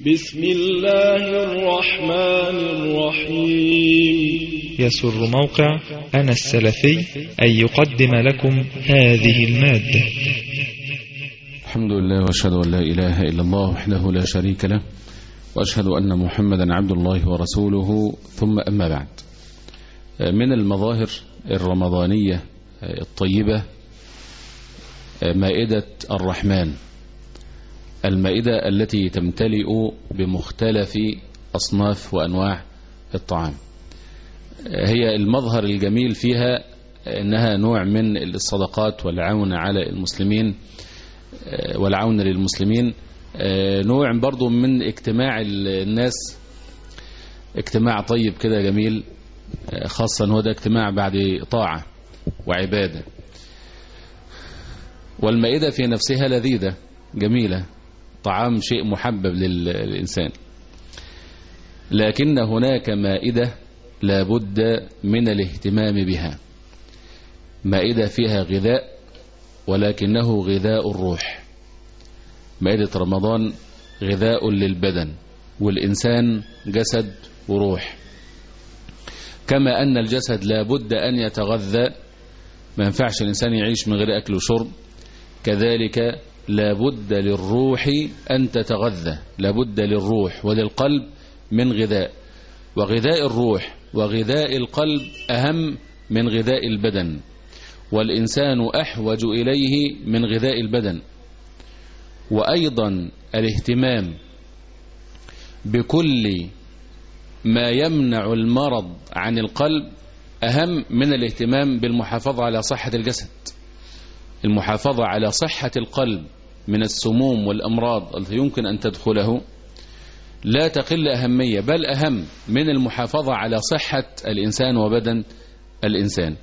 بسم الله الرحمن الرحيم يسر موقع أنا السلفي أن يقدم لكم هذه المادة الحمد لله واشهد ان لا اله الا الله وحده لا شريك له واشهد ان محمدا عبد الله ورسوله ثم اما بعد من المظاهر الرمضانيه الطيبه مائده الرحمن المائده التي تمتلئ بمختلف اصناف وانواع الطعام هي المظهر الجميل فيها انها نوع من الصدقات والعون على المسلمين والعون للمسلمين نوع برضو من اجتماع الناس اجتماع طيب كده جميل خاصة هو ده اجتماع بعد طاعة وعبادة والمائدة في نفسها لذيذة جميلة طعام شيء محبب للإنسان لكن هناك مائدة لابد من الاهتمام بها مائدة فيها غذاء ولكنه غذاء الروح مائدة رمضان غذاء للبدن والإنسان جسد وروح كما أن الجسد لابد أن يتغذى ما ينفعش الإنسان يعيش من غير أكل وشرب كذلك لابد للروح أن تتغذى لابد للروح وللقلب من غذاء وغذاء الروح وغذاء القلب أهم من غذاء البدن والإنسان أحوج إليه من غذاء البدن وأيضا الاهتمام بكل ما يمنع المرض عن القلب أهم من الاهتمام بالمحافظة على صحة الجسد المحافظة على صحة القلب من السموم والأمراض التي يمكن أن تدخله لا تقل أهمية بل أهم من المحافظة على صحة الإنسان وبدن الإنسان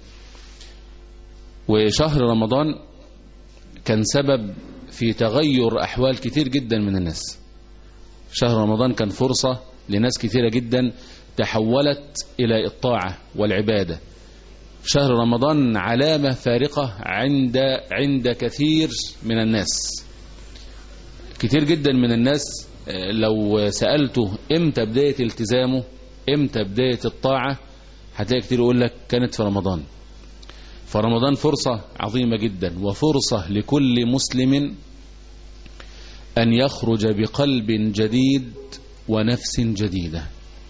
وشهر رمضان كان سبب في تغير أحوال كتير جدا من الناس شهر رمضان كان فرصة لناس كثيرة جدا تحولت إلى الطاعة والعبادة شهر رمضان علامة فارقة عند عند كثير من الناس كتير جدا من الناس لو سألته امتى بداية التزامه امتى بداية الطاعة هتلاقي كتير يقول لك كانت في رمضان فرمضان فرصة عظيمة جدا وفرصة لكل مسلم أن يخرج بقلب جديد ونفس جديدة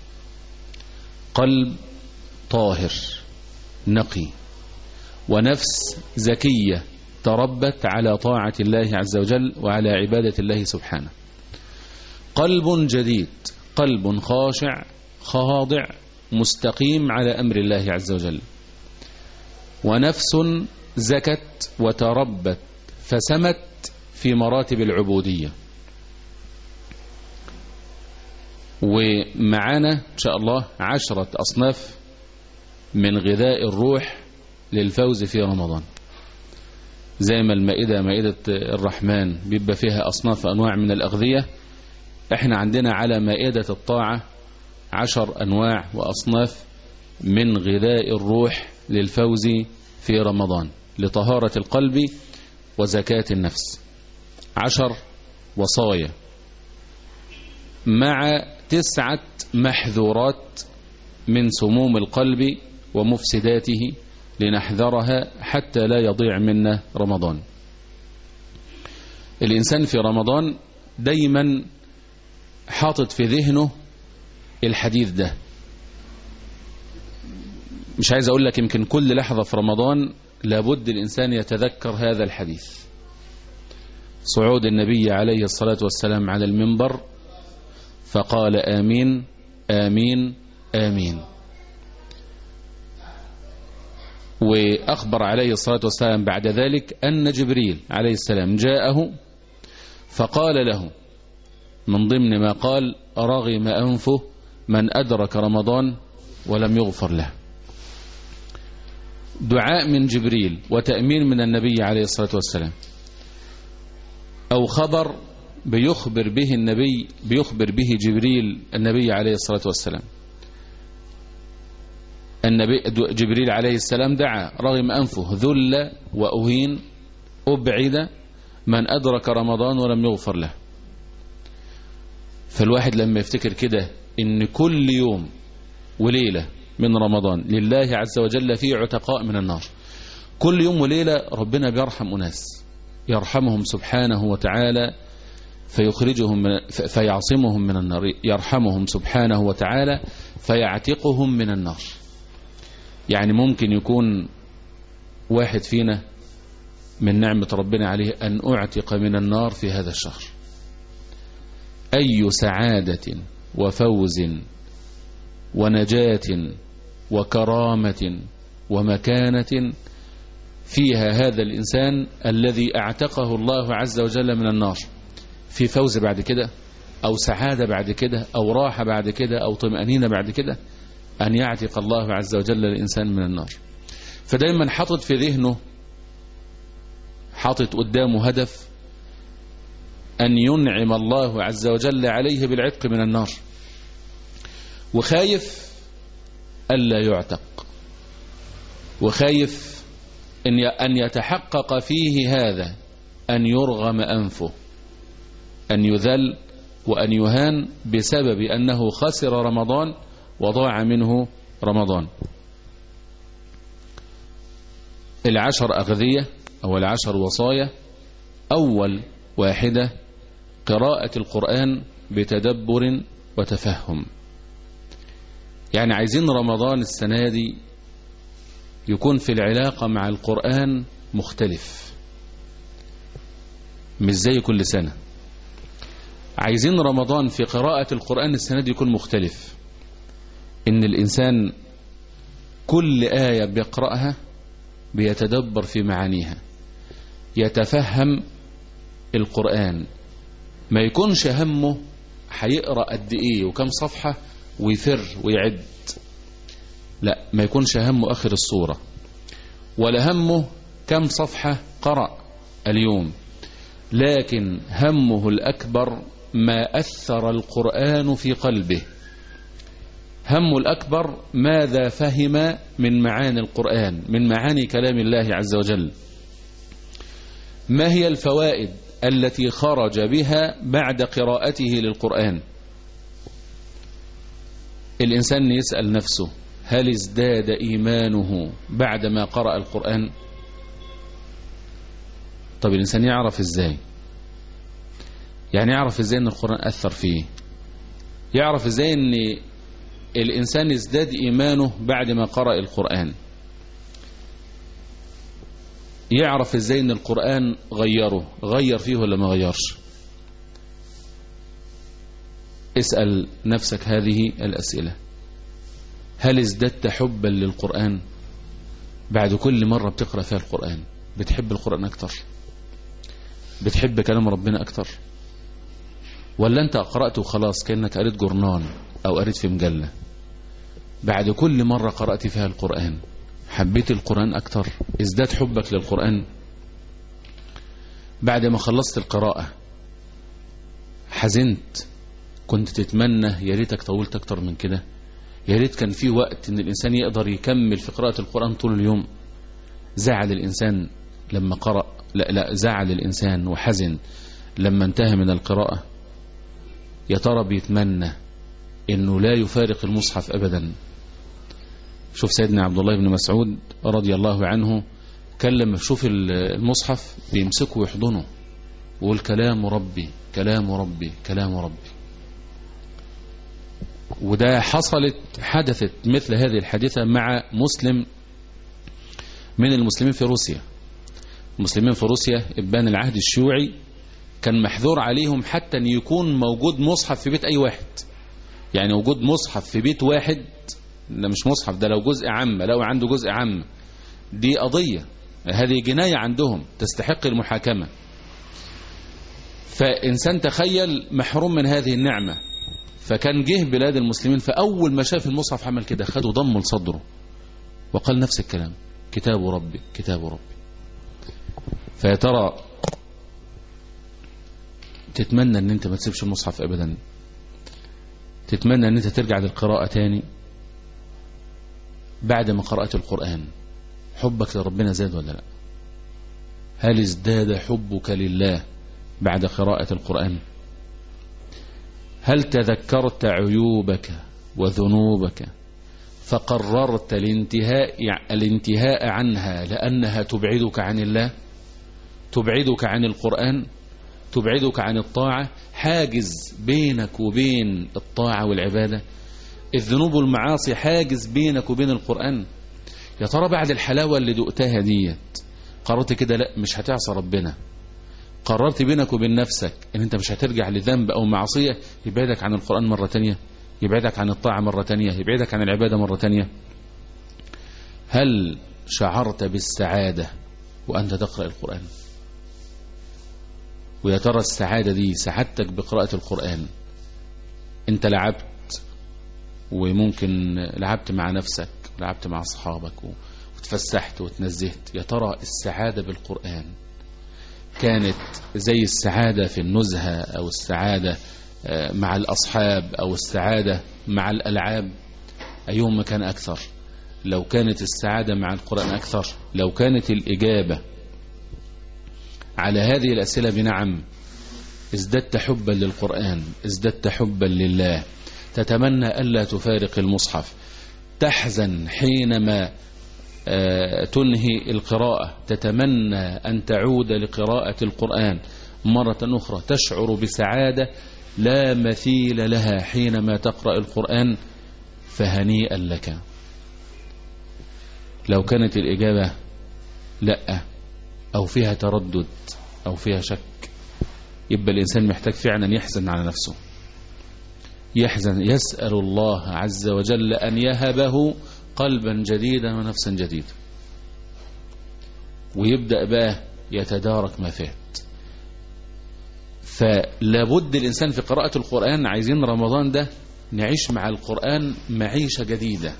قلب طاهر نقي ونفس زكية تربت على طاعة الله عز وجل وعلى عبادة الله سبحانه قلب جديد قلب خاشع خاضع مستقيم على أمر الله عز وجل ونفس زكت وتربت فسمت في مراتب العبودية ومعانا إن شاء الله عشرة أصناف من غذاء الروح للفوز في رمضان زي ما المائدة مائدة الرحمن بيبقى فيها أصناف أنواع من الأغذية احنا عندنا على مائدة الطاعة عشر أنواع وأصناف من غذاء الروح للفوز في رمضان لطهارة القلب وزكاة النفس عشر وصايا مع تسعة محذورات من سموم القلب ومفسداته لنحذرها حتى لا يضيع منا رمضان الإنسان في رمضان دايما حاطط في ذهنه الحديث ده مش عايز أقول لك يمكن كل لحظة في رمضان لابد الإنسان يتذكر هذا الحديث صعود النبي عليه الصلاة والسلام على المنبر فقال آمين آمين آمين وأخبر عليه الصلاة والسلام بعد ذلك أن جبريل عليه السلام جاءه فقال له من ضمن ما قال رغم أنفه من أدرك رمضان ولم يغفر له دعاء من جبريل وتأمين من النبي عليه الصلاة والسلام أو خبر بيخبر به النبي بيخبر به جبريل النبي عليه الصلاة والسلام النبي جبريل عليه السلام دعا رغم أنفه ذل وأهين أبعد من أدرك رمضان ولم يغفر له فالواحد لما يفتكر كده ان كل يوم وليلة من رمضان لله عز وجل فيه عتقاء من النار كل يوم وليلة ربنا بيرحم أناس يرحمهم سبحانه وتعالى فيخرجهم من فيعصمهم من النار يرحمهم سبحانه وتعالى فيعتقهم من النار يعني ممكن يكون واحد فينا من نعمة ربنا عليه أن أعتق من النار في هذا الشهر أي سعادة وفوز ونجاة وكرامة ومكانة فيها هذا الإنسان الذي اعتقه الله عز وجل من النار في فوز بعد كده أو سعادة بعد كده أو راحة بعد كده أو طمأنينة بعد كده أن يعتق الله عز وجل الإنسان من النار فدايما حاطط في ذهنه حاطط قدامه هدف أن ينعم الله عز وجل عليه بالعتق من النار وخايف ألا يعتق وخايف إن أن يتحقق فيه هذا أن يرغم أنفه أن يذل وأن يهان بسبب أنه خسر رمضان وضاع منه رمضان العشر أغذية أو العشر وصايا أول واحدة قراءة القرآن بتدبر وتفهم يعني عايزين رمضان السنة دي يكون في العلاقة مع القرآن مختلف مش زي كل سنة عايزين رمضان في قراءة القرآن السنة دي يكون مختلف إن الإنسان كل آية بيقرأها بيتدبر في معانيها يتفهم القرآن ما يكونش همه هيقرأ قد إيه وكم صفحة ويفر ويعد لا ما يكونش همه آخر الصورة ولا همه كم صفحة قرأ اليوم لكن همه الأكبر ما أثر القرآن في قلبه همه الأكبر ماذا فهم من معاني القرآن من معاني كلام الله عز وجل ما هي الفوائد التي خرج بها بعد قراءته للقرآن الإنسان يسأل نفسه هل ازداد إيمانه بعدما قرأ القرآن طب الإنسان يعرف إزاي يعني يعرف إزاي أن القرآن أثر فيه يعرف إزاي أن الإنسان ازداد إيمانه بعد ما قرأ القرآن يعرف إزاي أن القرآن غيره غير فيه ولا ما غيرش اسأل نفسك هذه الأسئلة هل ازددت حبا للقرآن بعد كل مرة بتقرأ فيها القرآن بتحب القرآن أكتر بتحب كلام ربنا أكتر ولا أنت قرأت وخلاص كأنك قريت جورنان أو قريت في مجلة بعد كل مرة قرأت فيها القرآن حبيت القرآن أكتر ازداد حبك للقرآن بعد ما خلصت القراءة حزنت كنت تتمنى يا ريتك طولت أكتر من كده يا ريت كان في وقت ان الانسان يقدر يكمل في قراءة القرآن طول اليوم زعل الانسان لما قرأ لا لا زعل الانسان وحزن لما انتهى من القراءة يا ترى بيتمنى انه لا يفارق المصحف ابدا شوف سيدنا عبد الله بن مسعود رضي الله عنه كان لما يشوف المصحف بيمسكه ويحضنه ويقول كلام ربي كلام ربي كلام ربي وده حصلت حدثت مثل هذه الحادثة مع مسلم من المسلمين في روسيا المسلمين في روسيا ابان العهد الشيوعي كان محظور عليهم حتى ان يكون موجود مصحف في بيت اي واحد يعني وجود مصحف في بيت واحد ده مش مصحف ده لو جزء عام لو عنده جزء عام دي قضية هذه جناية عندهم تستحق المحاكمة فإنسان تخيل محروم من هذه النعمة فكان جه بلاد المسلمين فأول ما شاف المصحف عمل كده خده ضم لصدره وقال نفس الكلام كتاب ربي كتاب ربي فيا ترى تتمنى ان انت ما تسيبش المصحف ابدا تتمنى ان انت ترجع للقراءة تاني بعد ما قرأت القرآن حبك لربنا زاد ولا لا هل ازداد حبك لله بعد قراءة القرآن هل تذكرت عيوبك وذنوبك فقررت الانتهاء, الانتهاء عنها لأنها تبعدك عن الله تبعدك عن القرآن تبعدك عن الطاعة حاجز بينك وبين الطاعة والعبادة الذنوب والمعاصي حاجز بينك وبين القرآن يا ترى بعد الحلاوة اللي دقتها ديت قررت كده لا مش هتعصى ربنا قررت بينك وبين نفسك ان انت مش هترجع لذنب او معصية يبعدك عن القرآن مرة تانية يبعدك عن الطاعة مرة تانية يبعدك عن العبادة مرة تانية هل شعرت بالسعادة وأنت تقرأ القرآن ويا ترى السعادة دي سعادتك بقراءة القرآن انت لعبت وممكن لعبت مع نفسك لعبت مع أصحابك وتفسحت وتنزهت يا ترى السعادة بالقرآن كانت زي السعادة في النزهة أو السعادة مع الأصحاب أو السعادة مع الألعاب أيهما كان أكثر لو كانت السعادة مع القرآن أكثر لو كانت الإجابة على هذه الأسئلة بنعم ازددت حبا للقرآن ازددت حبا لله تتمنى ألا تفارق المصحف تحزن حينما تنهي القراءة تتمنى أن تعود لقراءة القرآن مرة أخرى تشعر بسعادة لا مثيل لها حينما تقرأ القرآن فهنيئا لك لو كانت الإجابة لا أو فيها تردد أو فيها شك يبقى الإنسان محتاج فعلا يحزن على نفسه يحزن يسأل الله عز وجل أن يهبه قلبا جديدا ونفسا جديدة ويبدأ بقى يتدارك ما فات فلابد الإنسان في قراءة القرآن عايزين رمضان ده نعيش مع القرآن معيشة جديدة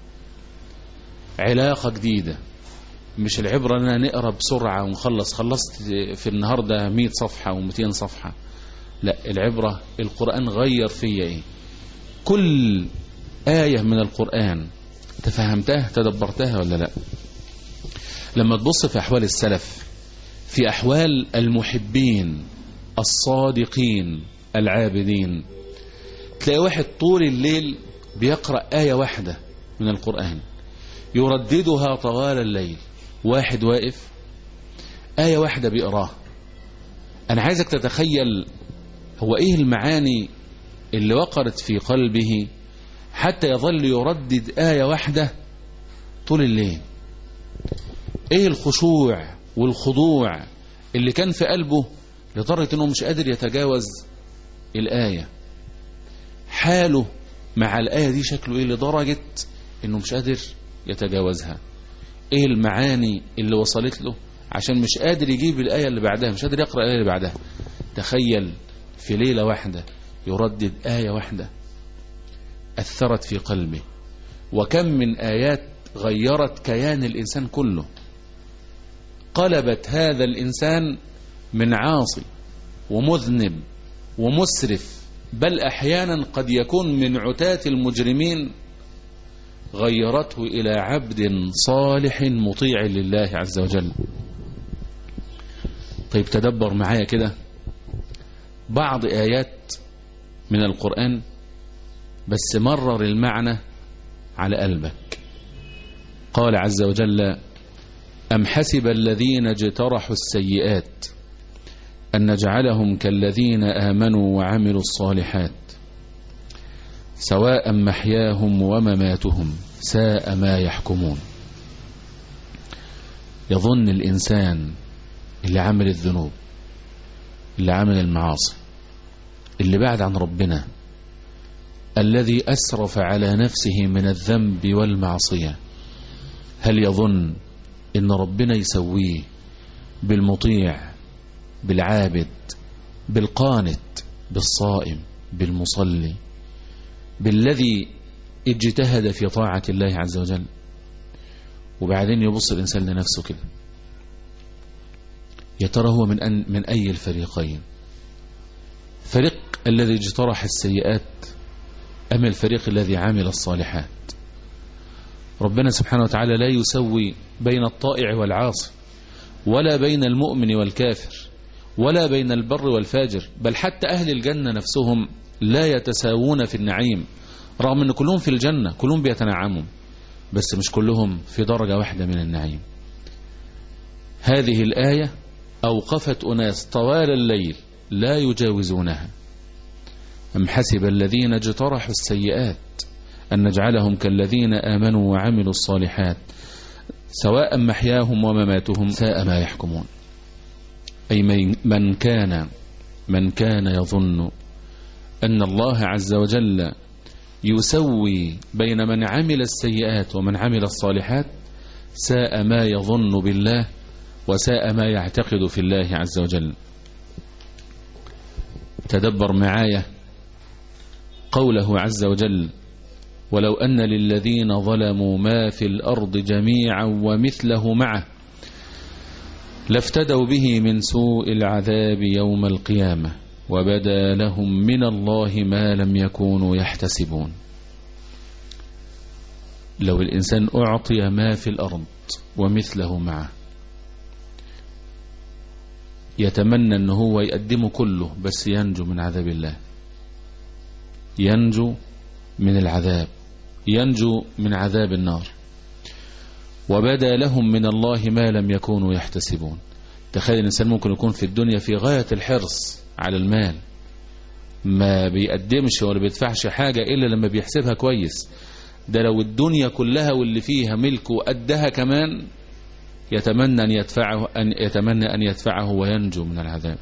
علاقة جديدة مش العبرة أننا نقرأ بسرعة ونخلص خلصت في النهاردة 100 صفحة و200 صفحة لا العبرة القرآن غير فيا ايه كل آية من القرآن تفهمتها تدبرتها ولا لا لما تبص في أحوال السلف في أحوال المحبين الصادقين العابدين تلاقي واحد طول الليل بيقرأ آية واحدة من القرآن يرددها طوال الليل واحد واقف آية واحدة بيقراها أنا عايزك تتخيل هو إيه المعاني اللي وقرت في قلبه حتى يظل يردد آية واحدة طول الليل إيه الخشوع والخضوع اللي كان في قلبه لدرجة أنه مش قادر يتجاوز الآية حاله مع الآية دي شكله إيه لدرجة أنه مش قادر يتجاوزها إيه المعاني اللي وصلت له عشان مش قادر يجيب الآية اللي بعدها مش قادر يقرأ الآية اللي بعدها تخيل في ليلة واحدة يردد آية واحدة أثرت في قلبه وكم من آيات غيرت كيان الإنسان كله قلبت هذا الإنسان من عاصي ومذنب ومسرف بل أحيانا قد يكون من عتاة المجرمين غيرته إلى عبد صالح مطيع لله عز وجل طيب تدبر معايا كده بعض آيات من القرآن بس مرر المعنى على قلبك قال عز وجل أم حسب الذين اجترحوا السيئات أن نجعلهم كالذين آمنوا وعملوا الصالحات سواء محياهم ومماتهم ساء ما يحكمون يظن الإنسان اللي عمل الذنوب اللي عمل المعاصي اللي بعد عن ربنا الذي أسرف على نفسه من الذنب والمعصية هل يظن إن ربنا يسويه بالمطيع بالعابد بالقانت بالصائم بالمصلي بالذي اجتهد في طاعة الله عز وجل وبعدين يبص الإنسان لنفسه كده يا ترى هو من, أن من أي الفريقين فريق الذي اجترح السيئات أم الفريق الذي عمل الصالحات ربنا سبحانه وتعالى لا يسوي بين الطائع والعاصي ولا بين المؤمن والكافر ولا بين البر والفاجر بل حتى أهل الجنة نفسهم لا يتساوون في النعيم رغم أن كلهم في الجنة كلهم بيتنعموا بس مش كلهم في درجة واحدة من النعيم هذه الآية أوقفت أناس طوال الليل لا يجاوزونها أم حسب الذين اجترحوا السيئات أن نجعلهم كالذين آمنوا وعملوا الصالحات سواء محياهم ومماتهم ساء ما يحكمون أي من كان من كان يظن أن الله عز وجل يسوي بين من عمل السيئات ومن عمل الصالحات ساء ما يظن بالله وساء ما يعتقد في الله عز وجل تدبر معايا قوله عز وجل ولو أن للذين ظلموا ما في الأرض جميعا ومثله معه لافتدوا به من سوء العذاب يوم القيامة وبدا لهم من الله ما لم يكونوا يحتسبون لو الإنسان أعطي ما في الأرض ومثله معه يتمنى أنه هو يقدمه كله بس ينجو من عذاب الله ينجو من العذاب ينجو من عذاب النار وبدا لهم من الله ما لم يكونوا يحتسبون تخيل الإنسان ممكن يكون في الدنيا في غاية الحرص على المال ما بيقدمش ولا بيدفعش حاجة إلا لما بيحسبها كويس ده لو الدنيا كلها واللي فيها ملكه قدها كمان يتمنى أن يدفعه أن يتمنى أن يدفعه وينجو من العذاب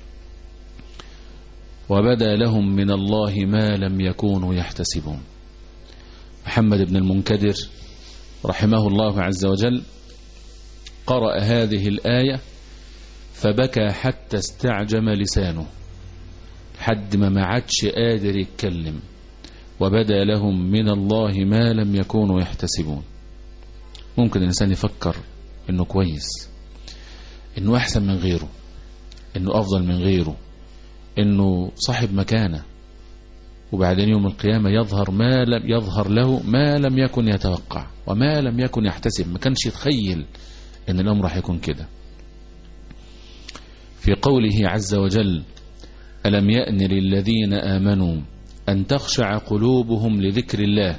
وبدا لهم من الله ما لم يكونوا يحتسبون محمد بن المنكدر رحمه الله عز وجل قرأ هذه الآية فبكى حتى استعجم لسانه حد ما ما عادش قادر يتكلم وبدا لهم من الله ما لم يكونوا يحتسبون ممكن الإنسان يفكر إنه كويس إنه أحسن من غيره إنه أفضل من غيره إنه صاحب مكانه وبعدين يوم القيامة يظهر ما لم يظهر له ما لم يكن يتوقع وما لم يكن يحتسب ما كانش يتخيل ان الامر راح يكون كده في قوله عز وجل ألم يأن للذين آمنوا أن تخشع قلوبهم لذكر الله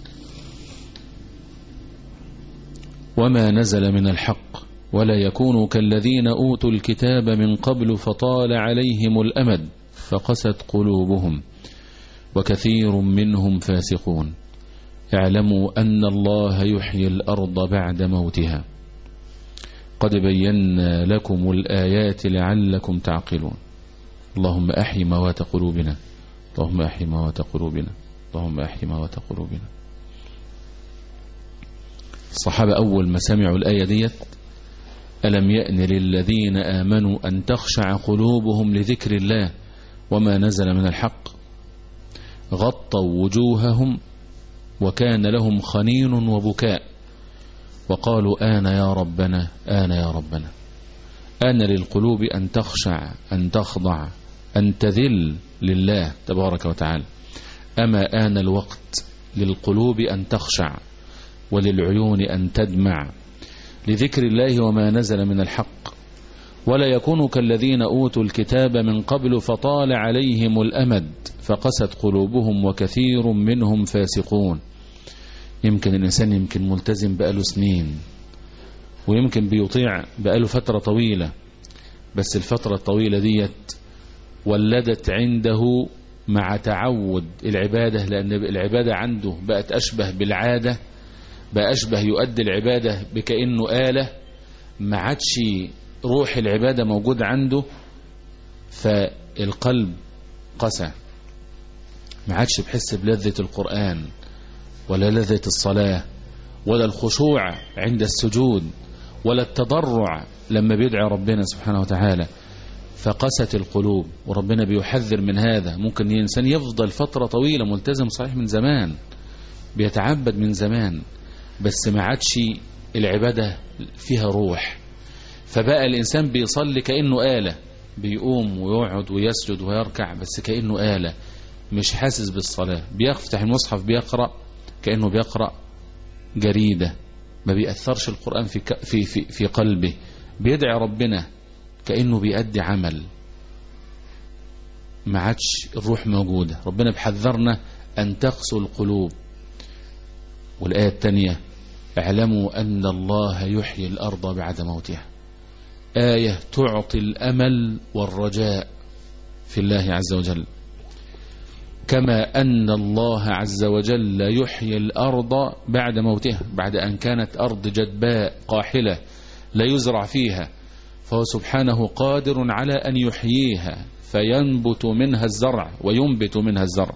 وما نزل من الحق ولا يكونوا كالذين أوتوا الكتاب من قبل فطال عليهم الأمد فقست قلوبهم وكثير منهم فاسقون اعلموا أن الله يحيي الأرض بعد موتها قد بينا لكم الآيات لعلكم تعقلون اللهم أحي موات قلوبنا اللهم أحي موات قلوبنا اللهم أحي موات قلوبنا الصحابة أول ما سمعوا الآية ديت ألم يأن للذين آمنوا أن تخشع قلوبهم لذكر الله وما نزل من الحق غطوا وجوههم وكان لهم خنين وبكاء وقالوا آن يا ربنا آن يا ربنا آن للقلوب أن تخشع أن تخضع أن تذل لله تبارك وتعالى أما آن الوقت للقلوب أن تخشع وللعيون أن تدمع لذكر الله وما نزل من الحق ولا يكونوا كالذين أوتوا الكتاب من قبل فطال عليهم الأمد فقست قلوبهم وكثير منهم فاسقون يمكن الإنسان يمكن ملتزم بقاله سنين ويمكن بيطيع بقاله فترة طويلة بس الفترة الطويلة ديت ولدت عنده مع تعود العبادة لأن العبادة عنده بقت أشبه بالعادة بقى أشبه يؤدي العبادة بكأنه آلة ما عادش روح العبادة موجود عنده فالقلب قسى ما عادش بحس بلذة القرآن ولا لذة الصلاة ولا الخشوع عند السجود ولا التضرع لما بيدعي ربنا سبحانه وتعالى فقست القلوب وربنا بيحذر من هذا ممكن الإنسان يفضل فترة طويلة ملتزم صحيح من زمان بيتعبد من زمان بس ما عادش العبادة فيها روح فبقى الإنسان بيصلي كأنه آلة بيقوم ويقعد ويسجد ويركع بس كأنه آلة مش حاسس بالصلاة بيفتح المصحف بيقرأ كأنه بيقرأ جريدة ما بيأثرش القرآن في, في, في, في قلبه بيدعي ربنا كأنه بيأدي عمل ما عادش الروح موجودة ربنا بحذرنا أن تقسو القلوب والآية الثانية اعلموا أن الله يحيي الأرض بعد موتها آية تعطي الأمل والرجاء في الله عز وجل كما أن الله عز وجل يحيي الأرض بعد موتها بعد أن كانت أرض جدباء قاحلة لا يزرع فيها فهو سبحانه قادر على أن يحييها فينبت منها الزرع وينبت منها الزرع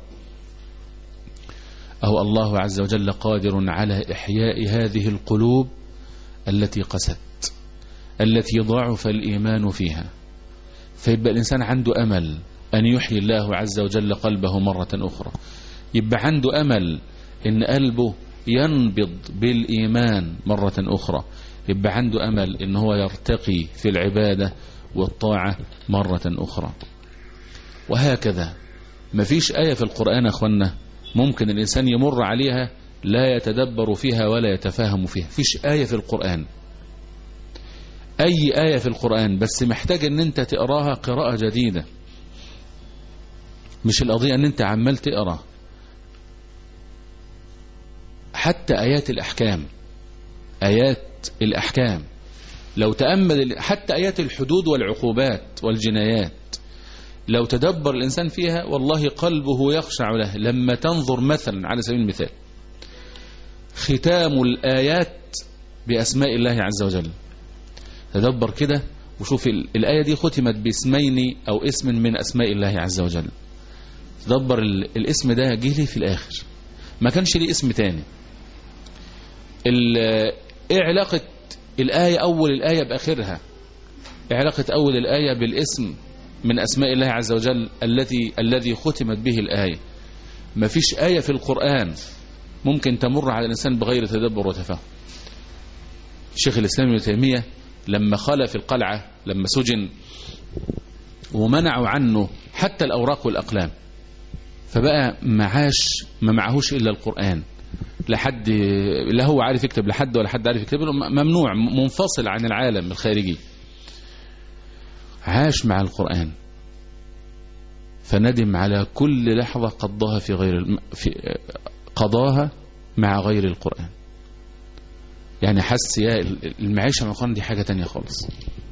أو الله عز وجل قادر على إحياء هذه القلوب التي قست التي ضعف الإيمان فيها فيبقى الإنسان عنده أمل أن يحيي الله عز وجل قلبه مرة أخرى يبقى عنده أمل إن قلبه ينبض بالإيمان مرة أخرى يبقى عنده أمل إن هو يرتقي في العبادة والطاعة مرة أخرى وهكذا مفيش آية في القرآن أخوانا ممكن الإنسان يمر عليها لا يتدبر فيها ولا يتفاهم فيها فيش آية في القرآن أي آية في القرآن بس محتاج أن أنت تقراها قراءة جديدة مش القضية أن أنت عمال تقرأ حتى آيات الأحكام آيات الأحكام لو تأمل حتى آيات الحدود والعقوبات والجنايات لو تدبر الإنسان فيها والله قلبه يخشع له لما تنظر مثلا على سبيل المثال ختام الآيات بأسماء الله عز وجل تدبر كده وشوف الآية دي ختمت باسمين أو اسم من أسماء الله عز وجل تدبر الاسم ده جه لي في الآخر ما كانش ليه اسم تاني ايه علاقة الآية أول الآية بآخرها ايه علاقة أول الآية بالاسم من أسماء الله عز وجل الذي الذي ختمت به الآية ما فيش آية في القرآن ممكن تمر على الإنسان بغير تدبر وتفاهم الشيخ الإسلام ابن تيمية لما خلى في القلعة لما سجن ومنعوا عنه حتى الأوراق والأقلام فبقى معاش ما معهوش إلا القرآن لحد لا هو عارف يكتب لحد ولا حد عارف يكتب له ممنوع منفصل عن العالم الخارجي عاش مع القرآن فندم على كل لحظة قضاها في غير الم... في قضاها مع غير القرآن يعني حس يا المعيشة مع القرآن دي حاجة تانية خالص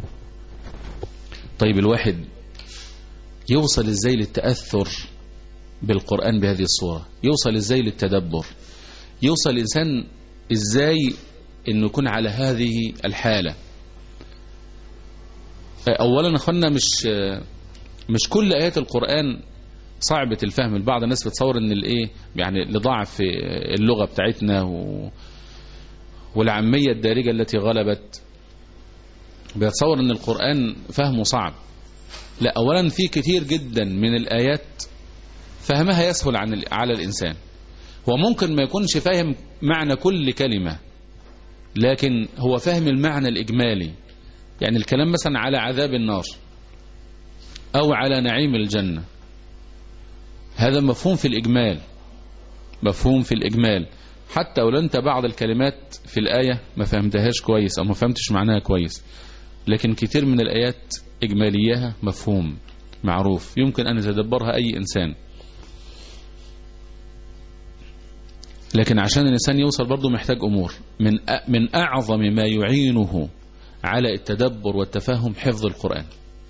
طيب الواحد يوصل ازاي للتأثر بالقرآن بهذه الصورة يوصل ازاي للتدبر يوصل الإنسان ازاي انه يكون على هذه الحالة اولا اخوانا مش مش كل ايات القرآن صعبة الفهم البعض الناس بتصور ان الايه يعني لضعف اللغة بتاعتنا و والعامية الدارجة التي غلبت بيتصور ان القرآن فهمه صعب لا اولا في كتير جدا من الايات فهمها يسهل عن على الانسان هو ممكن ما يكونش فاهم معنى كل كلمة لكن هو فاهم المعنى الاجمالي يعني الكلام مثلا على عذاب النار او على نعيم الجنة هذا مفهوم في الاجمال مفهوم في الاجمال حتى ولو انت بعض الكلمات في الآية ما فهمتهاش كويس او ما فهمتش معناها كويس لكن كتير من الآيات إجماليها مفهوم معروف يمكن أن يتدبرها أي إنسان لكن عشان الإنسان يوصل برضه محتاج أمور من من أعظم ما يعينه على التدبر والتفاهم حفظ القرآن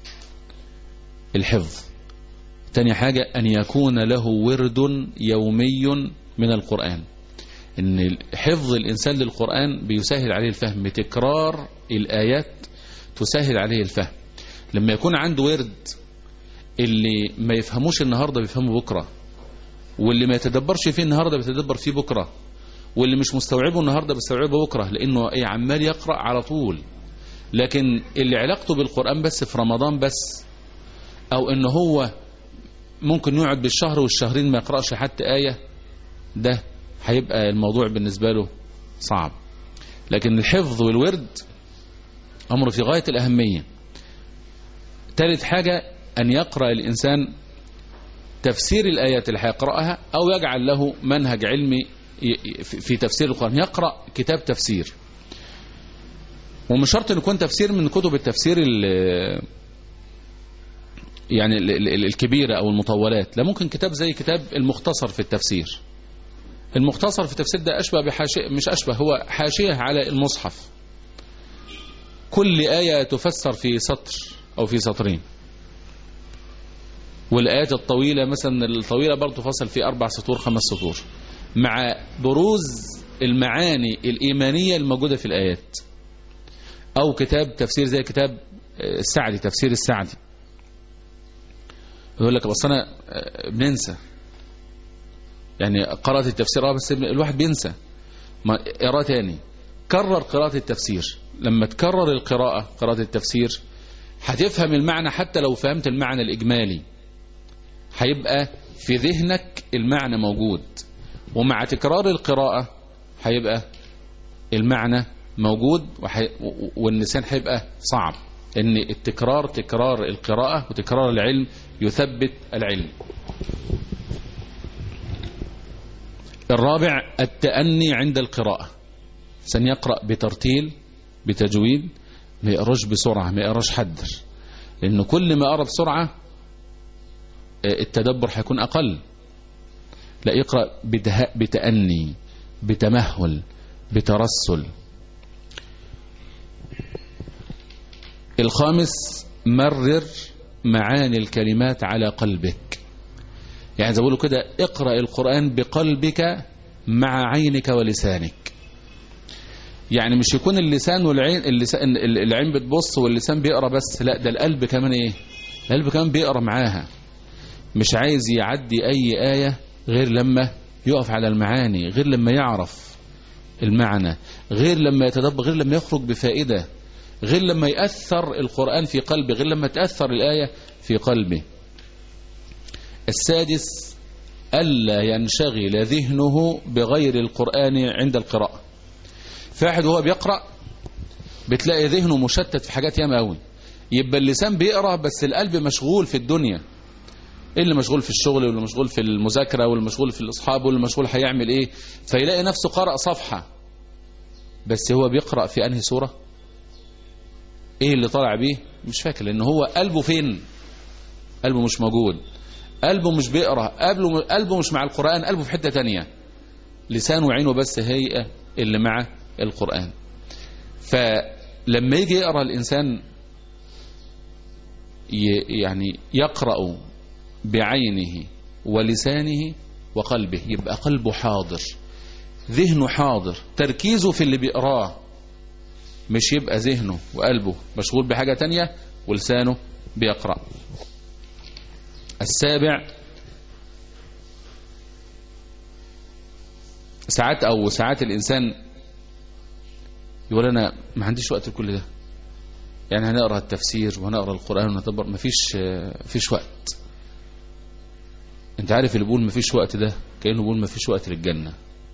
الحفظ تاني حاجة أن يكون له ورد يومي من القرآن ان حفظ الانسان للقرآن بيسهل عليه الفهم بتكرار الايات تسهل عليه الفهم لما يكون عنده ورد اللي ما يفهموش النهاردة بيفهمه بكرة واللي ما يتدبرش فيه النهاردة بيتدبر فيه بكرة واللي مش مستوعبه النهاردة بيستوعبه بكرة لانه ايه عمال يقرأ على طول لكن اللي علاقته بالقرآن بس في رمضان بس او ان هو ممكن يقعد بالشهر والشهرين ما يقرأش حتى آية ده هيبقى الموضوع بالنسبة له صعب لكن الحفظ والورد أمر في غاية الأهمية ثالث حاجة أن يقرأ الإنسان تفسير الآيات اللي هيقرأها أو يجعل له منهج علمي في تفسير القرآن يقرأ كتاب تفسير ومش شرط أن يكون تفسير من كتب التفسير يعني ال- ال- الكبيرة أو المطولات لا ممكن كتاب زي كتاب المختصر في التفسير المختصر في التفسير ده أشبه بحاشية مش أشبه هو حاشية على المصحف كل آية تفسر في سطر أو في سطرين والآيات الطويلة مثلا الطويلة برضه فصل في أربع سطور خمس سطور مع بروز المعاني الإيمانية الموجودة في الآيات أو كتاب تفسير زي كتاب آه، السعدي تفسير السعدي يقول لك بس أنا آه، بننسى يعني قرأت التفسير اه بس الواحد بينسى ما اقراه تاني كرر قراءة التفسير لما تكرر القراءة قراءة التفسير هتفهم المعنى حتى لو فهمت المعنى الإجمالي هيبقى في ذهنك المعنى موجود ومع تكرار القراءة هيبقى المعنى موجود وحي... واللسان هيبقى صعب ان التكرار تكرار القراءة وتكرار العلم يثبت العلم الرابع التأني عند القراءة سنيقرأ بترتيل بتجويد ما يقراش بسرعة ما يقراش حدر لأنه كل ما قرأ بسرعة التدبر هيكون أقل لا يقرأ بته- بتأني بتمهل بترسل الخامس مرر معاني الكلمات على قلبك يعني زي ما بيقولوا كده اقرأ القرآن بقلبك مع عينك ولسانك يعني مش يكون اللسان والعين اللسان العين بتبص واللسان بيقرا بس لا ده القلب كمان ايه القلب كمان بيقرا معاها مش عايز يعدي اي آية غير لما يقف على المعاني غير لما يعرف المعنى غير لما يتدبر غير لما يخرج بفائدة غير لما يأثر القرآن في قلبه غير لما تأثر الآية في قلبه السادس ألا ينشغل ذهنه بغير القرآن عند القراءة فواحد وهو بيقرأ بتلاقي ذهنه مشتت في حاجات ياما قوي يبقى اللسان بيقرأ بس القلب مشغول في الدنيا إيه اللي مشغول في الشغل واللي مشغول في المذاكرة واللي مشغول في الأصحاب واللي مشغول هيعمل إيه فيلاقي نفسه قرأ صفحة بس هو بيقرأ في أنهي سورة إيه اللي طالع بيه مش فاكر لأن هو قلبه فين قلبه مش موجود قلبه مش بيقرأ قلبه, قلبه مش مع القرآن قلبه في حتة تانية لسانه وعينه بس هي اللي مع القرآن فلما يجي يقرأ الإنسان يعني يقرأ بعينه ولسانه وقلبه يبقى قلبه حاضر ذهنه حاضر تركيزه في اللي بيقراه مش يبقى ذهنه وقلبه مشغول بحاجة تانية ولسانه بيقرأ السابع ساعات او ساعات الانسان يقول انا ما عنديش وقت لكل ده يعني هنقرا التفسير وهنقرا القران ونتدبر مفيش مفيش وقت انت عارف اللي بيقول مفيش وقت ده كانه بيقول مفيش وقت للجنه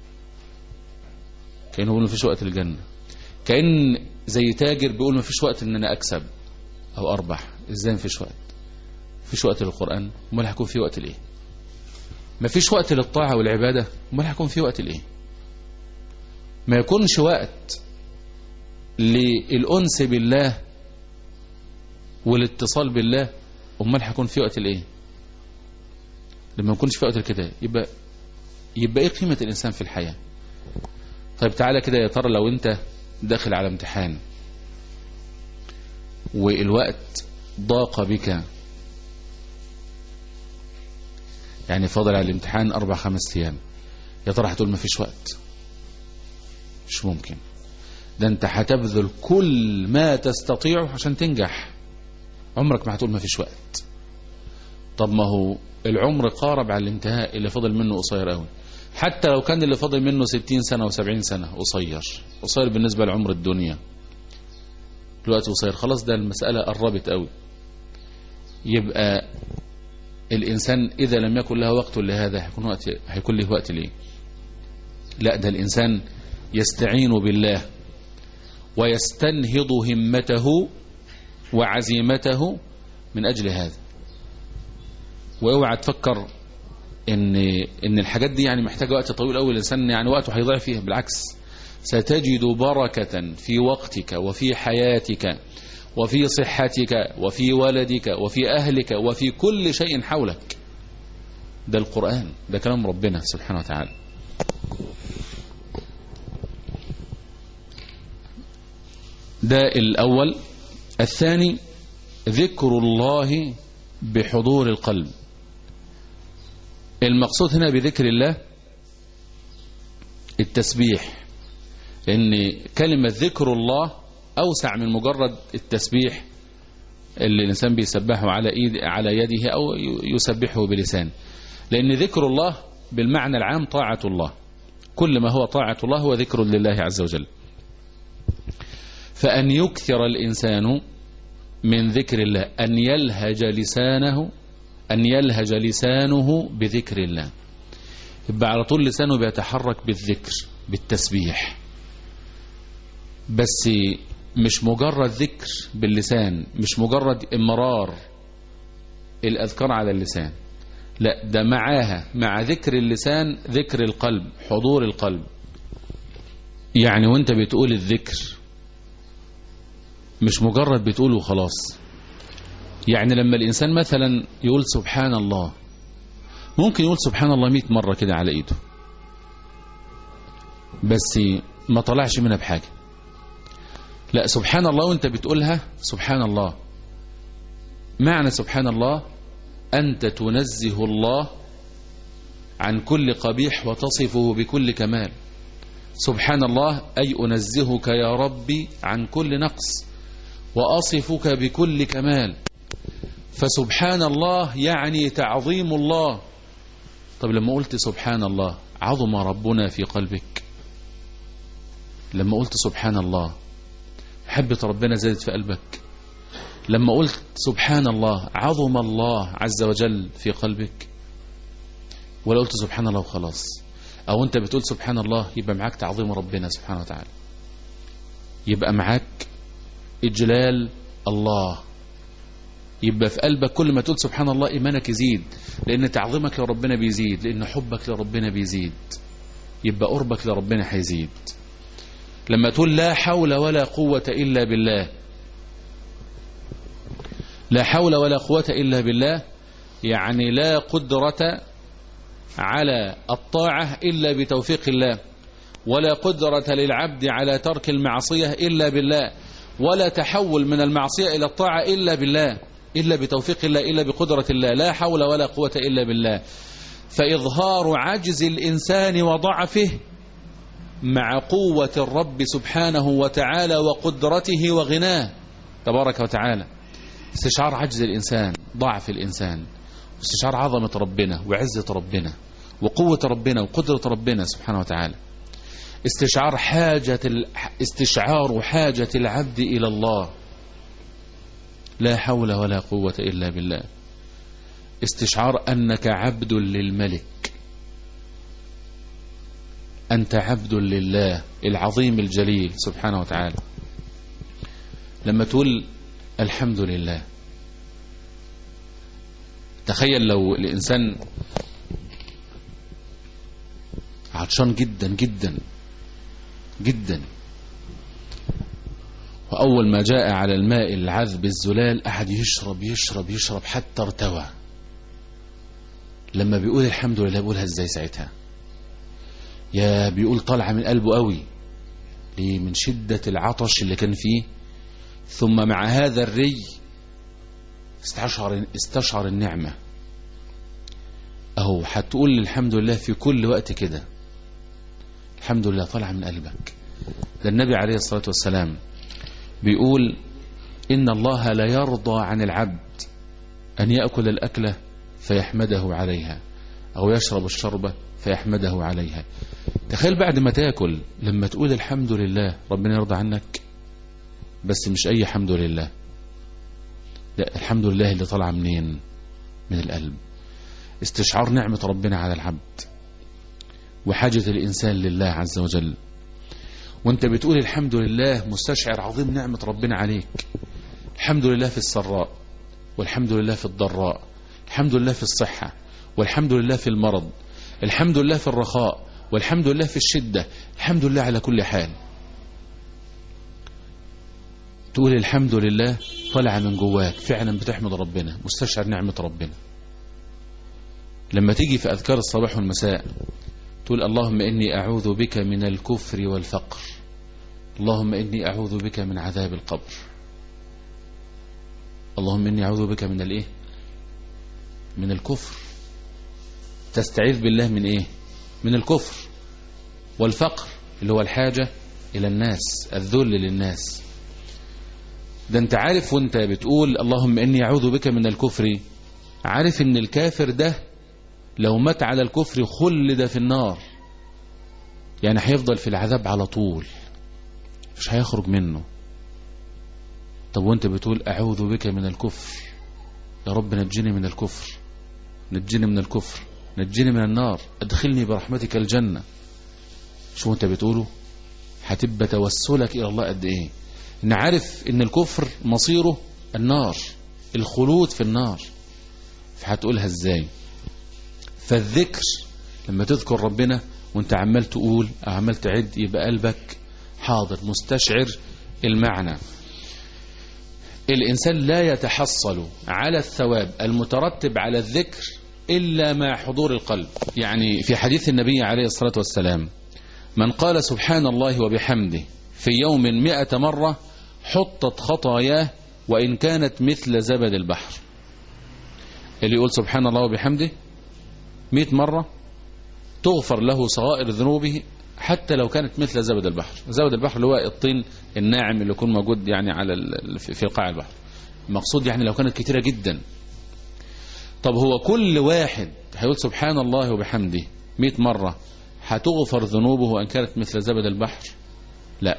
كانه بيقول مفيش وقت للجنه كان زي تاجر بيقول مفيش وقت ان انا اكسب او اربح ازاي مفيش وقت مفيش وقت للقران امال هيكون في وقت لايه مفيش وقت للطاعه والعباده امال هيكون في وقت لايه ما يكونش وقت للأنس بالله والاتصال بالله امال هيكون في وقت لايه لما يكونش في وقت كده يبقى يبقى ايه قيمة الانسان في الحياة طيب تعالى كده يا ترى لو انت داخل على امتحان والوقت ضاق بك يعني فاضل على الامتحان اربع خمس ايام يا ترى هتقول ما فيش وقت مش ممكن ده انت هتبذل كل ما تستطيعه عشان تنجح عمرك ما هتقول ما فيش وقت طب ما هو العمر قارب على الانتهاء اللي فضل منه قصير قوي حتى لو كان اللي فضل منه 60 سنة و70 سنة قصير قصير بالنسبة لعمر الدنيا الوقت قصير خلاص ده المسألة قربت قوي يبقى الإنسان إذا لم يكن له وقت لهذا هيكون وقت هيكون له وقت ليه لا ده الإنسان يستعين بالله ويستنهض همته وعزيمته من أجل هذا واوعى تفكر ان ان الحاجات دي يعني محتاجه وقت طويل قوي الانسان يعني وقته هيضيع فيها بالعكس ستجد بركة في وقتك وفي حياتك وفي صحتك وفي ولدك وفي أهلك وفي كل شيء حولك ده القرآن ده كلام ربنا سبحانه وتعالى ده الأول الثاني ذكر الله بحضور القلب المقصود هنا بذكر الله التسبيح لأن كلمة ذكر الله أوسع من مجرد التسبيح اللي الإنسان بيسبحه على, إيد على يده أو يسبحه بلسانه لأن ذكر الله بالمعنى العام طاعة الله كل ما هو طاعة الله هو ذكر لله عز وجل فأن يكثر الإنسان من ذكر الله أن يلهج لسانه أن يلهج لسانه بذكر الله يبقى على طول لسانه بيتحرك بالذكر بالتسبيح بس مش مجرد ذكر باللسان مش مجرد امرار الأذكار على اللسان لا ده معاها مع ذكر اللسان ذكر القلب حضور القلب يعني وانت بتقول الذكر مش مجرد بتقوله وخلاص يعني لما الإنسان مثلا يقول سبحان الله ممكن يقول سبحان الله مئة مرة كده على إيده بس ما طلعش منها بحاجة لا سبحان الله وانت بتقولها سبحان الله معنى سبحان الله أنت تنزه الله عن كل قبيح وتصفه بكل كمال سبحان الله أي أنزهك يا ربي عن كل نقص وأصفك بكل كمال فسبحان الله يعني تعظيم الله طب لما قلت سبحان الله عظم ربنا في قلبك لما قلت سبحان الله حبة ربنا زادت في قلبك لما قلت سبحان الله عظم الله عز وجل في قلبك ولا قلت سبحان الله وخلاص او انت بتقول سبحان الله يبقى معاك تعظيم ربنا سبحانه وتعالى يبقى معاك اجلال الله يبقى في قلبك كل ما تقول سبحان الله ايمانك يزيد لان تعظيمك لربنا بيزيد لان حبك لربنا بيزيد يبقى قربك لربنا هيزيد لما تقول لا حول ولا قوة إلا بالله لا حول ولا قوة إلا بالله يعني لا قدرة على الطاعة إلا بتوفيق الله ولا قدرة للعبد على ترك المعصية إلا بالله ولا تحول من المعصية إلى الطاعة إلا بالله إلا بتوفيق الله إلا بقدرة الله لا حول ولا قوة إلا بالله فإظهار عجز الإنسان وضعفه مع قوة الرب سبحانه وتعالى وقدرته وغناه تبارك وتعالى استشعار عجز الإنسان ضعف الإنسان استشعار عظمة ربنا وعزة ربنا وقوة ربنا وقدرة ربنا سبحانه وتعالى استشعار حاجة استشعار حاجة العبد إلى الله لا حول ولا قوة إلا بالله استشعار أنك عبد للملك أنت عبد لله العظيم الجليل سبحانه وتعالى لما تقول الحمد لله تخيل لو الإنسان عطشان جدا جدا جدا وأول ما جاء على الماء العذب الزلال أحد يشرب يشرب يشرب حتى ارتوى لما بيقول الحمد لله بيقولها ازاي ساعتها يا بيقول طالعة من قلبه قوي ليه من شدة العطش اللي كان فيه ثم مع هذا الري استشعر, استشعر النعمة أهو هتقول الحمد لله في كل وقت كده الحمد لله طالعة من قلبك ده النبي عليه الصلاة والسلام بيقول إن الله لا يرضى عن العبد أن يأكل الأكلة فيحمده عليها أو يشرب الشربة فيحمده عليها تخيل بعد ما تاكل لما تقول الحمد لله ربنا يرضى عنك بس مش أي حمد لله لا الحمد لله اللي طالعه منين من القلب استشعار نعمة ربنا على العبد وحاجة الإنسان لله عز وجل وانت بتقول الحمد لله مستشعر عظيم نعمة ربنا عليك الحمد لله في السراء والحمد لله في الضراء الحمد لله في الصحة والحمد لله في المرض الحمد لله في الرخاء والحمد لله في الشدة الحمد لله على كل حال تقول الحمد لله طلع من جواك فعلا بتحمد ربنا مستشعر نعمة ربنا لما تيجي في أذكار الصباح والمساء تقول اللهم إني أعوذ بك من الكفر والفقر اللهم إني أعوذ بك من عذاب القبر اللهم إني أعوذ بك من الإيه من الكفر تستعيذ بالله من إيه من الكفر والفقر اللي هو الحاجة إلى الناس الذل للناس ده انت عارف وانت بتقول اللهم إني أعوذ بك من الكفر عارف ان الكافر ده لو مات على الكفر خلد في النار يعني هيفضل في العذاب على طول مش هيخرج منه طب وانت بتقول اعوذ بك من الكفر يا رب نجني من الكفر نجني من الكفر نجني من النار ادخلني برحمتك الجنة شو انت بتقوله هتبقى توسلك الى الله قد ايه ان عارف ان الكفر مصيره النار الخلود في النار فهتقولها ازاي فالذكر لما تذكر ربنا وانت عمال تقول او عمال تعد يبقى قلبك حاضر مستشعر المعنى الإنسان لا يتحصل على الثواب المترتب على الذكر إلا مع حضور القلب يعني في حديث النبي عليه الصلاة والسلام من قال سبحان الله وبحمده في يوم مئة مرة حطت خطاياه وإن كانت مثل زبد البحر اللي يقول سبحان الله وبحمده مئة مرة تغفر له صغائر ذنوبه حتى لو كانت مثل زبد البحر زبد البحر اللي هو الطين الناعم اللي يكون موجود يعني على ال- في في قاع البحر المقصود يعني لو كانت كتيرة جدا طب هو كل واحد هيقول سبحان الله وبحمده مئة مرة هتغفر ذنوبه وأن كانت مثل زبد البحر لا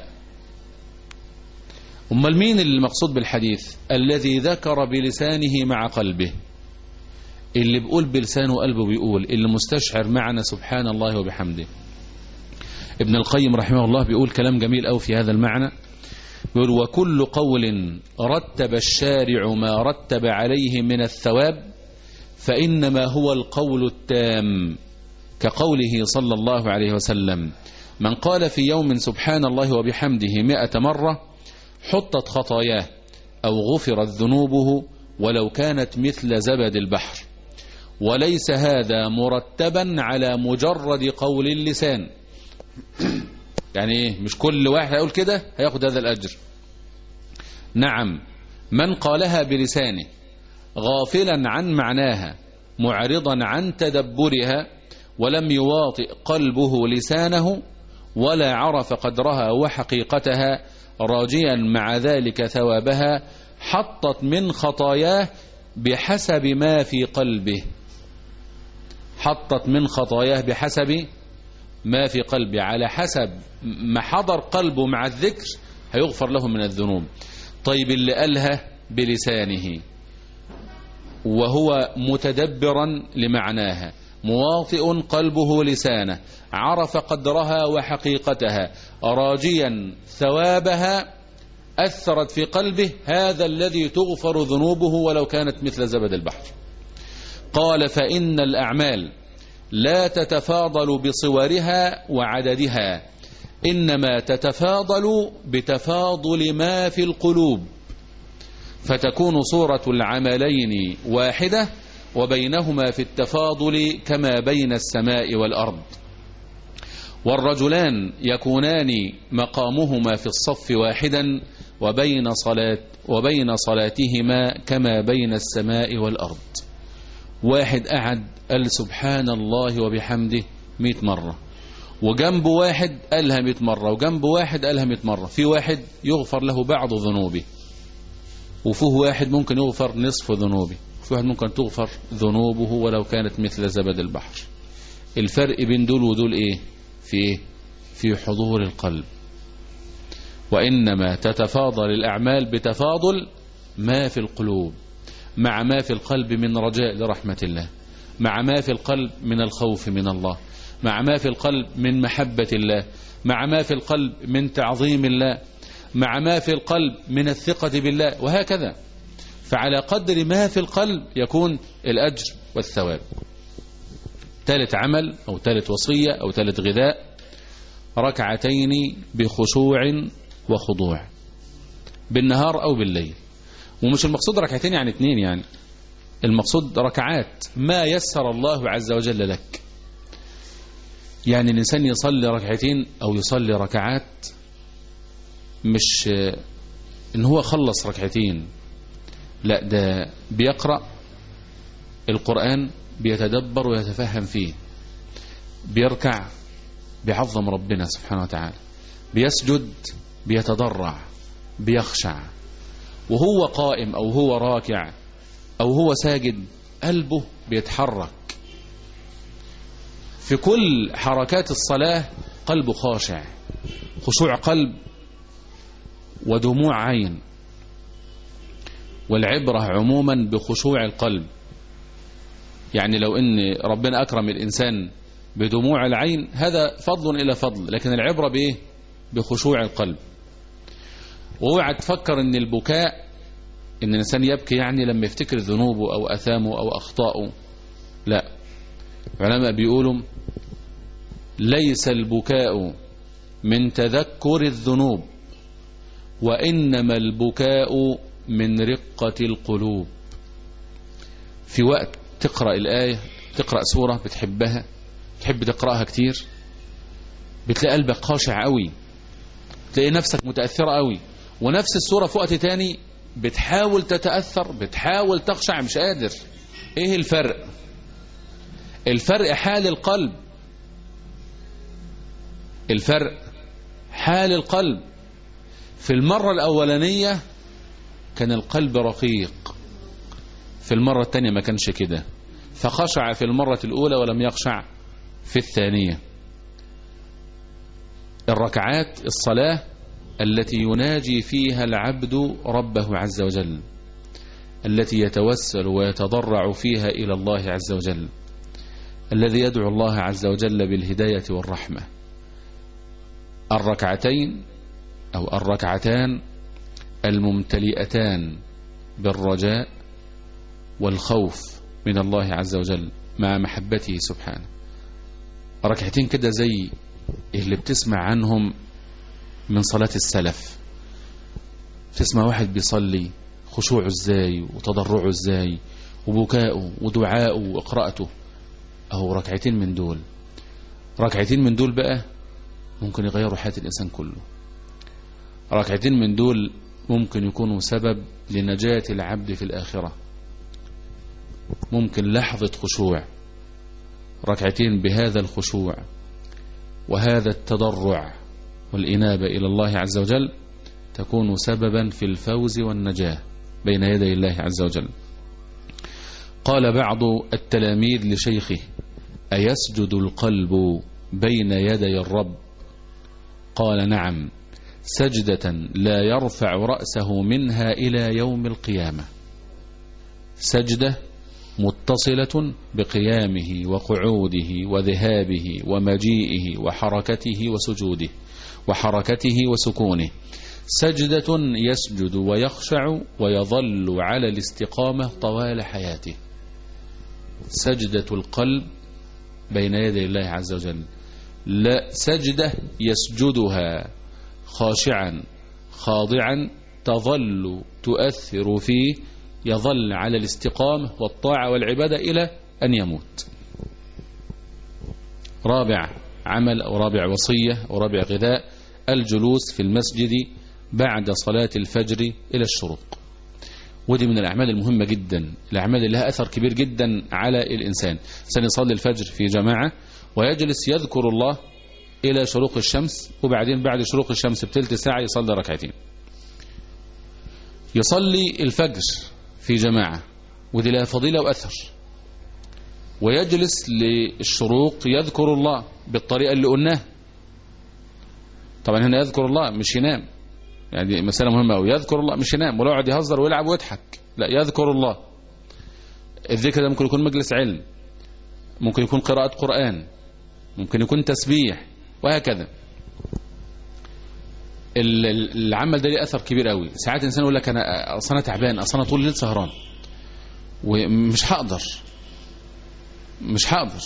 أمال مين اللي المقصود بالحديث الذي ذكر بلسانه مع قلبه اللي بيقول بلسانه وقلبه بيقول اللي مستشعر معنى سبحان الله وبحمده ابن القيم رحمه الله بيقول كلام جميل أو في هذا المعنى بيقول وكل قول رتب الشارع ما رتب عليه من الثواب فإنما هو القول التام كقوله صلى الله عليه وسلم من قال في يوم سبحان الله وبحمده مئة مرة حطت خطاياه أو غفرت ذنوبه ولو كانت مثل زبد البحر وليس هذا مرتبا على مجرد قول اللسان يعني ايه مش كل واحد هيقول كده هياخد هذا الأجر نعم من قالها بلسانه غافلا عن معناها معرضا عن تدبرها ولم يواطئ قلبه لسانه ولا عرف قدرها وحقيقتها راجيا مع ذلك ثوابها حطت من خطاياه بحسب ما في قلبه حطت من خطاياه بحسب ما في قلبه على حسب ما حضر قلبه مع الذكر هيغفر له من الذنوب طيب اللي قالها بلسانه وهو متدبرا لمعناها مواطئ قلبه لسانه عرف قدرها وحقيقتها راجيا ثوابها أثرت في قلبه هذا الذي تغفر ذنوبه ولو كانت مثل زبد البحر قال فإن الأعمال لا تتفاضل بصورها وعددها إنما تتفاضل بتفاضل ما في القلوب فتكون صورة العملين واحدة وبينهما في التفاضل كما بين السماء والأرض والرجلان يكونان مقامهما في الصف واحدا وبين صلاة وبين صلاتهما كما بين السماء والأرض واحد قعد قال سبحان الله وبحمده مئة مرة وجنب واحد قالها مئة مرة وجنب واحد قالها مئة مرة في واحد يغفر له بعض ذنوبه وفيه واحد ممكن يغفر نصف ذنوبه وفيه واحد ممكن تغفر ذنوبه ولو كانت مثل زبد البحر الفرق بين دول ودول ايه في ايه في حضور القلب وإنما تتفاضل الأعمال بتفاضل ما في القلوب مع ما في القلب من رجاء لرحمة الله مع ما في القلب من الخوف من الله مع ما في القلب من محبة الله مع ما في القلب من تعظيم الله مع ما في القلب من الثقة بالله وهكذا فعلى قدر ما في القلب يكون الأجر والثواب ثالث عمل أو ثالث وصية أو ثالث غذاء ركعتين بخشوع وخضوع بالنهار أو بالليل ومش المقصود ركعتين يعني اتنين يعني المقصود ركعات ما يسر الله عز وجل لك يعني الإنسان يصلي ركعتين أو يصلي ركعات مش إن هو خلص ركعتين لا ده بيقرأ القرآن بيتدبر ويتفهم فيه بيركع بيعظم ربنا سبحانه وتعالى بيسجد بيتضرع بيخشع وهو قائم أو هو راكع أو هو ساجد قلبه بيتحرك في كل حركات الصلاة قلبه خاشع خشوع قلب ودموع عين والعبرة عموما بخشوع القلب يعني لو ان ربنا اكرم الانسان بدموع العين هذا فضل الى فضل لكن العبرة بايه بخشوع القلب واوعى تفكر ان البكاء ان الانسان يبكي يعني لما يفتكر ذنوبه او اثامه او اخطائه لا علماء بيقولوا ليس البكاء من تذكر الذنوب وانما البكاء من رقة القلوب في وقت تقرأ الآية تقرأ سورة بتحبها تحب تقرأها كتير بتلاقي قلبك خاشع قوي تلاقي نفسك متأثرة قوي ونفس السورة في وقت تاني بتحاول تتأثر بتحاول تخشع مش قادر ايه الفرق الفرق حال القلب الفرق حال القلب في المرة الأولانية كان القلب رقيق في المرة الثانية ما كانش كده فخشع في المرة الأولى ولم يخشع في الثانية الركعات الصلاة التي يناجي فيها العبد ربه عز وجل التي يتوسل ويتضرع فيها إلى الله عز وجل الذي يدعو الله عز وجل بالهداية والرحمة الركعتين أو الركعتان الممتلئتان بالرجاء والخوف من الله عز وجل مع محبته سبحانه ركعتين كده زي اللي بتسمع عنهم من صلاة السلف تسمع واحد بيصلي خشوعه ازاي وتضرعه ازاي وبكاؤه ودعاؤه وقراءته اهو ركعتين من دول ركعتين من دول بقى ممكن يغيروا حياة الإنسان كله ركعتين من دول ممكن يكونوا سبب لنجاة العبد في الآخرة ممكن لحظة خشوع ركعتين بهذا الخشوع وهذا التضرع والإنابة إلى الله عز وجل تكون سببا في الفوز والنجاة بين يدي الله عز وجل قال بعض التلاميذ لشيخه أيسجد القلب بين يدي الرب قال نعم سجدة لا يرفع رأسه منها إلى يوم القيامة سجدة متصلة بقيامه وقعوده وذهابه ومجيئه وحركته وسجوده وحركته وسكونه سجدة يسجد ويخشع ويظل على الاستقامة طوال حياته سجدة القلب بين يدي الله عز وجل لا سجدة يسجدها خاشعا خاضعا تظل تؤثر فيه يظل على الاستقامة والطاعة والعبادة إلى أن يموت رابع عمل أو رابع وصية أو رابع غذاء الجلوس في المسجد بعد صلاة الفجر إلى الشروق ودي من الأعمال المهمة جدا الأعمال اللي لها أثر كبير جدا على الإنسان سن يصلي الفجر في جماعة ويجلس يذكر الله إلى شروق الشمس وبعدين بعد شروق الشمس بتلت ساعة يصلي ركعتين يصلي الفجر في جماعة ودي لها فضيلة وأثر ويجلس للشروق يذكر الله بالطريقة اللي قلناها طبعا هنا يذكر الله مش ينام يعني مسألة مهمة أو يذكر الله مش ينام ولا يقعد يهزر ويلعب ويضحك لا يذكر الله الذكر ده ممكن يكون مجلس علم ممكن يكون قراءة قرآن ممكن يكون تسبيح وهكذا العمل ده ليه اثر كبير قوي ساعات الانسان يقول لك انا اصل انا تعبان اصل انا طول الليل سهران ومش هقدر مش هقدر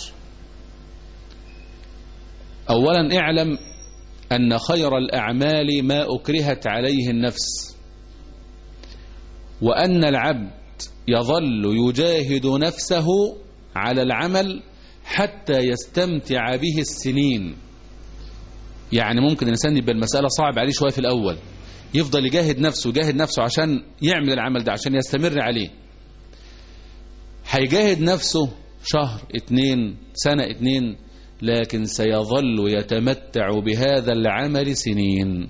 اولا اعلم ان خير الاعمال ما اكرهت عليه النفس وأن العبد يظل يجاهد نفسه على العمل حتى يستمتع به السنين يعني ممكن الإنسان يبقى المسألة صعب عليه شوية في الأول يفضل يجاهد نفسه يجاهد نفسه عشان يعمل العمل ده عشان يستمر عليه هيجاهد نفسه شهر اتنين سنة اتنين لكن سيظل يتمتع بهذا العمل سنين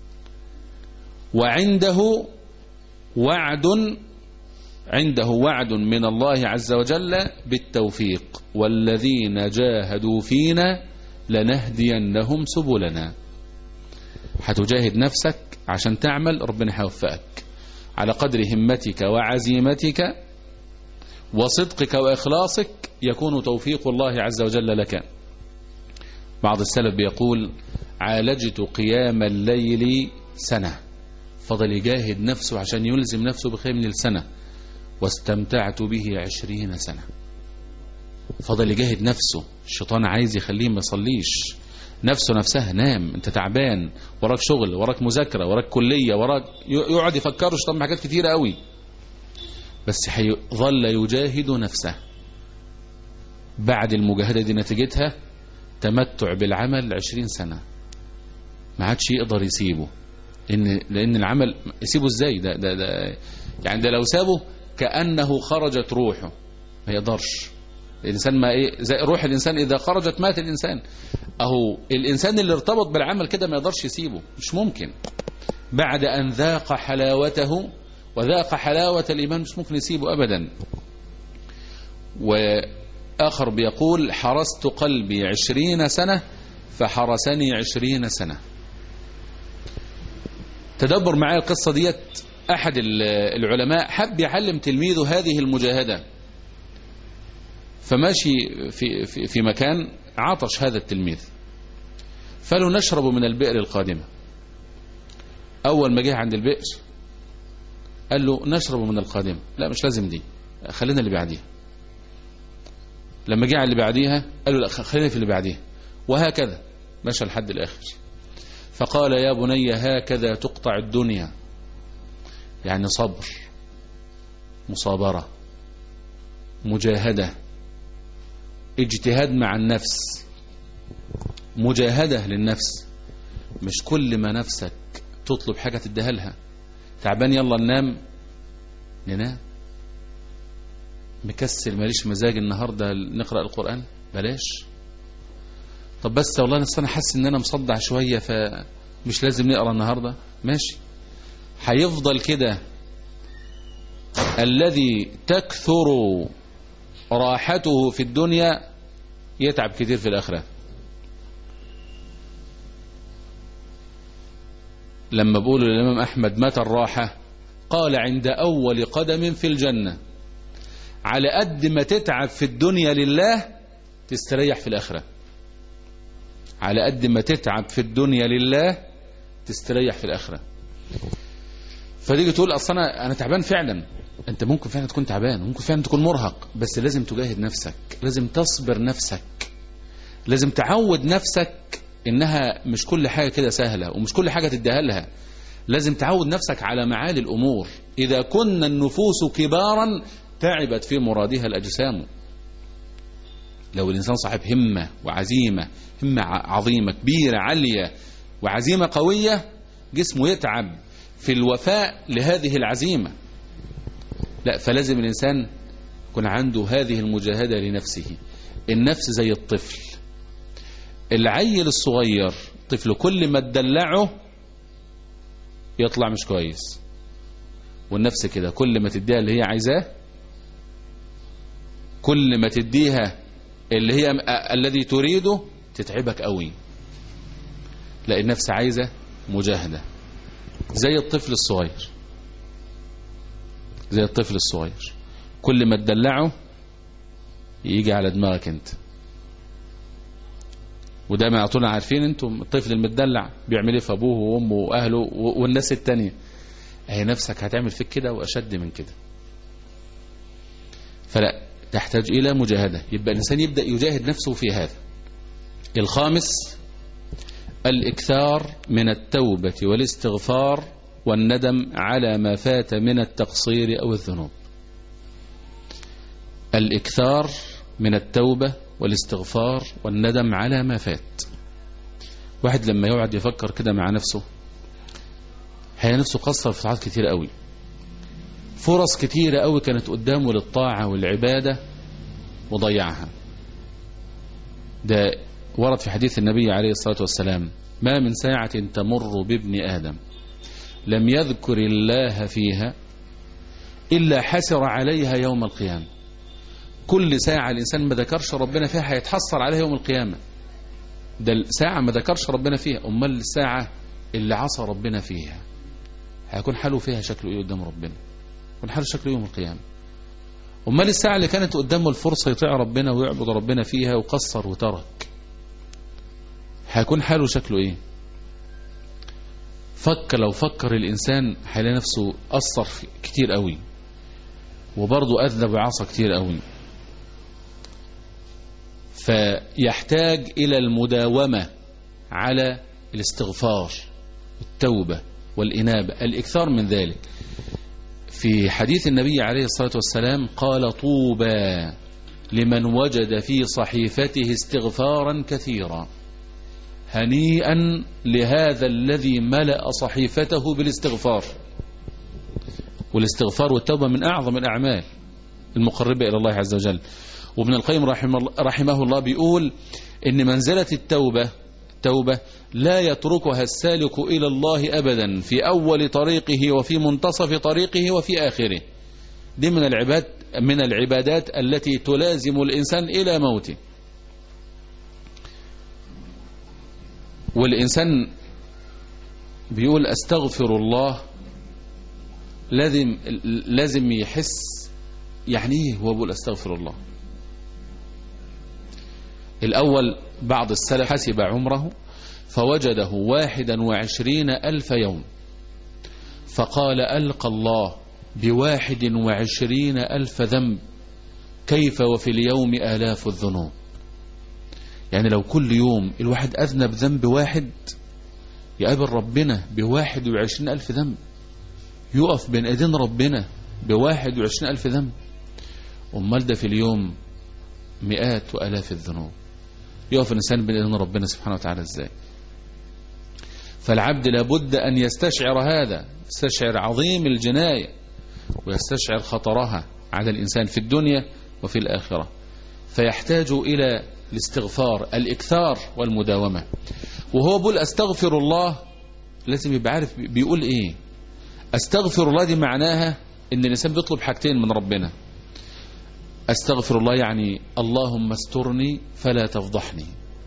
وعنده وعد عنده وعد من الله عز وجل بالتوفيق والذين جاهدوا فينا لنهدينهم سبلنا هتجاهد نفسك عشان تعمل ربنا هيوفقك على قدر همتك وعزيمتك وصدقك وإخلاصك يكون توفيق الله عز وجل لك بعض السلف بيقول عالجت قيام الليل سنة فضل يجاهد نفسه عشان يلزم نفسه بخير من السنة واستمتعت به عشرين سنة فضل يجاهد نفسه الشيطان عايز يخليه ما يصليش نفسه نفسها نام انت تعبان وراك شغل وراك مذاكرة وراك كلية وراك يقعد يفكروا الشيطان حاجات كتيرة قوي بس ظل يجاهد نفسه بعد المجاهدة دي نتيجتها تمتع بالعمل عشرين سنة ما عادش يقدر يسيبه لأن, لأن العمل يسيبه ازاي ده, ده, ده يعني ده لو سابه كأنه خرجت روحه ما يقدرش الإنسان ما إيه زي روح الإنسان إذا خرجت مات الإنسان أهو الإنسان اللي ارتبط بالعمل كده ما يقدرش يسيبه مش ممكن بعد أن ذاق حلاوته وذاق حلاوة الإيمان مش ممكن يسيبه أبدا وآخر بيقول حرست قلبي عشرين سنة فحرسني عشرين سنة تدبر معايا القصة ديت أحد العلماء حب يعلم تلميذه هذه المجاهدة فماشي في, في, في مكان عطش هذا التلميذ فلو نشرب من البئر القادمة أول ما جه عند البئر قال له نشرب من القادمة لا مش لازم دي خلينا اللي بعديها لما جه على اللي بعديها قال له لا خلينا في اللي بعديها وهكذا مشى لحد الآخر فقال يا بني هكذا تقطع الدنيا يعني صبر مصابرة مجاهدة اجتهاد مع النفس مجاهدة للنفس مش كل ما نفسك تطلب حاجة تديها لها تعبان يلا ننام ننام مكسل ماليش مزاج النهاردة نقرأ القرآن بلاش طب بس والله انا حاسس ان انا مصدع شوية فمش لازم نقرأ النهاردة ماشي هيفضل كده الذي تكثر راحته في الدنيا يتعب كتير في الآخرة لما بقولوا للإمام أحمد متى الراحة قال عند أول قدم في الجنة على قد ما تتعب في الدنيا لله تستريح في الآخرة على قد ما تتعب في الدنيا لله تستريح في الآخرة فتيجي تقول أصلا أنا تعبان فعلا أنت ممكن فعلا تكون تعبان ممكن فعلا تكون مرهق بس لازم تجاهد نفسك لازم تصبر نفسك لازم تعود نفسك إنها مش كل حاجة كده سهلة ومش كل حاجة تديها لها لازم تعود نفسك على معالي الأمور إذا كنا النفوس كبارا تعبت في مرادها الأجسام لو الإنسان صاحب همة وعزيمة همة عظيمة كبيرة عالية وعزيمة قوية جسمه يتعب في الوفاء لهذه العزيمة لا فلازم الإنسان يكون عنده هذه المجاهدة لنفسه النفس زي الطفل العيل الصغير طفل كل ما تدلعه يطلع مش كويس والنفس كده كل ما تديها اللي هي عايزاه كل ما تديها اللي هي الذي تريده تتعبك قوي لا النفس عايزة مجاهدة زي الطفل الصغير زي الطفل الصغير كل ما تدلعه يجي على دماغك انت ودايما على طول عارفين انتم الطفل المدلع بيعمل ايه في ابوه وامه واهله والناس التانية اهي نفسك هتعمل فيك كده واشد من كده فلا تحتاج الى مجاهدة يبقى الانسان يبدأ يجاهد نفسه في هذا الخامس الاكثار من التوبة والاستغفار والندم على ما فات من التقصير أو الذنوب الإكثار من التوبة والاستغفار والندم على ما فات واحد لما يقعد يفكر كده مع نفسه هي نفسه قصر في طاعات كتير قوي فرص كتيرة قوي كانت قدامه للطاعة والعبادة وضيعها ده ورد في حديث النبي عليه الصلاة والسلام ما من ساعة تمر بابن آدم لم يذكر الله فيها إلا حسر عليها يوم القيامة كل ساعة الإنسان ما ذكرش ربنا فيها هيتحسر عليها يوم القيامة ده الساعة ما ذكرش ربنا فيها أمال الساعة اللي عصى ربنا فيها هيكون حاله فيها شكله إيه قدام ربنا يكون حاله شكله يوم القيامة أمال الساعة اللي كانت قدامه الفرصة يطيع ربنا ويعبد ربنا فيها وقصر وترك هيكون حاله شكله إيه فكر لو فكر الإنسان هيلاقي نفسه أثر كتير قوي وبرضه أذنب وعصى كتير قوي فيحتاج إلى المداومة على الاستغفار التوبة والإنابة الإكثار من ذلك في حديث النبي عليه الصلاة والسلام قال طوبى لمن وجد في صحيفته استغفارا كثيرا هنيئا لهذا الذي ملأ صحيفته بالاستغفار والاستغفار والتوبة من أعظم الأعمال المقربة إلى الله عز وجل وابن القيم رحمه الله بيقول إن منزلة التوبة توبة لا يتركها السالك إلى الله أبدا في أول طريقه وفي منتصف طريقه وفي آخره دي من العباد من العبادات التي تلازم الإنسان إلى موته والإنسان بيقول أستغفر الله لازم لازم يحس يعني ايه هو بيقول أستغفر الله الأول بعض السلف حسب عمره فوجده واحدا وعشرين ألف يوم فقال ألقى الله بواحد وعشرين ألف ذنب كيف وفي اليوم آلاف الذنوب يعني لو كل يوم الواحد أذنب ذنب واحد يقابل ربنا بواحد وعشرين ألف ذنب يقف بين أيدين ربنا بواحد وعشرين ألف ذنب أمال ده في اليوم مئات وألاف الذنوب يقف الإنسان بين أيدين ربنا سبحانه وتعالى إزاي فالعبد لابد أن يستشعر هذا يستشعر عظيم الجناية ويستشعر خطرها على الإنسان في الدنيا وفي الآخرة فيحتاج إلى الاستغفار الإكثار والمداومة وهو بيقول أستغفر الله لازم يبقى عارف بيقول إيه أستغفر الله دي معناها إن الإنسان بيطلب حاجتين من ربنا أستغفر الله يعني اللهم استرني فلا تفضحني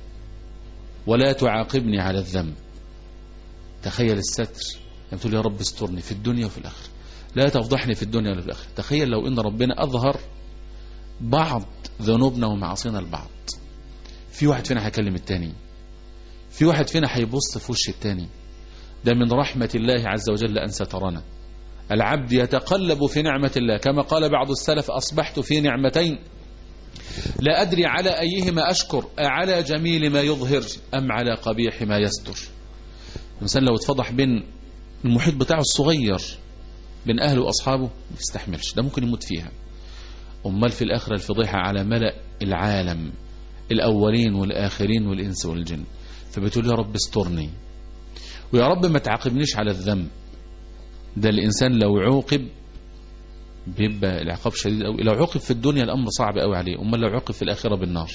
ولا تعاقبني على الذنب تخيل الستر يعني تقول يا رب استرني في الدنيا وفي الآخرة لا تفضحني في الدنيا ولا في الآخرة تخيل لو إن ربنا أظهر بعض ذنوبنا ومعاصينا البعض في واحد فينا هيكلم التاني في واحد فينا هيبص في وش التاني ده من رحمة الله عز وجل أن سترنا العبد يتقلب في نعمة الله كما قال بعض السلف أصبحت في نعمتين لا أدري على أيهما أشكر على جميل ما يظهر أم على قبيح ما يستر الإنسان لو اتفضح بين المحيط بتاعه الصغير بين أهله وأصحابه ما يستحملش ده ممكن يموت فيها أمال في الآخرة الفضيحة على ملأ العالم الأولين والآخرين والإنس والجن فبتقول يا رب استرني ويا رب ما تعاقبنيش على الذنب ده الإنسان لو عوقب بيبقى العقاب شديد قوي لو عوقب في الدنيا الأمر صعب قوي عليه أمال لو عوقب في الآخرة بالنار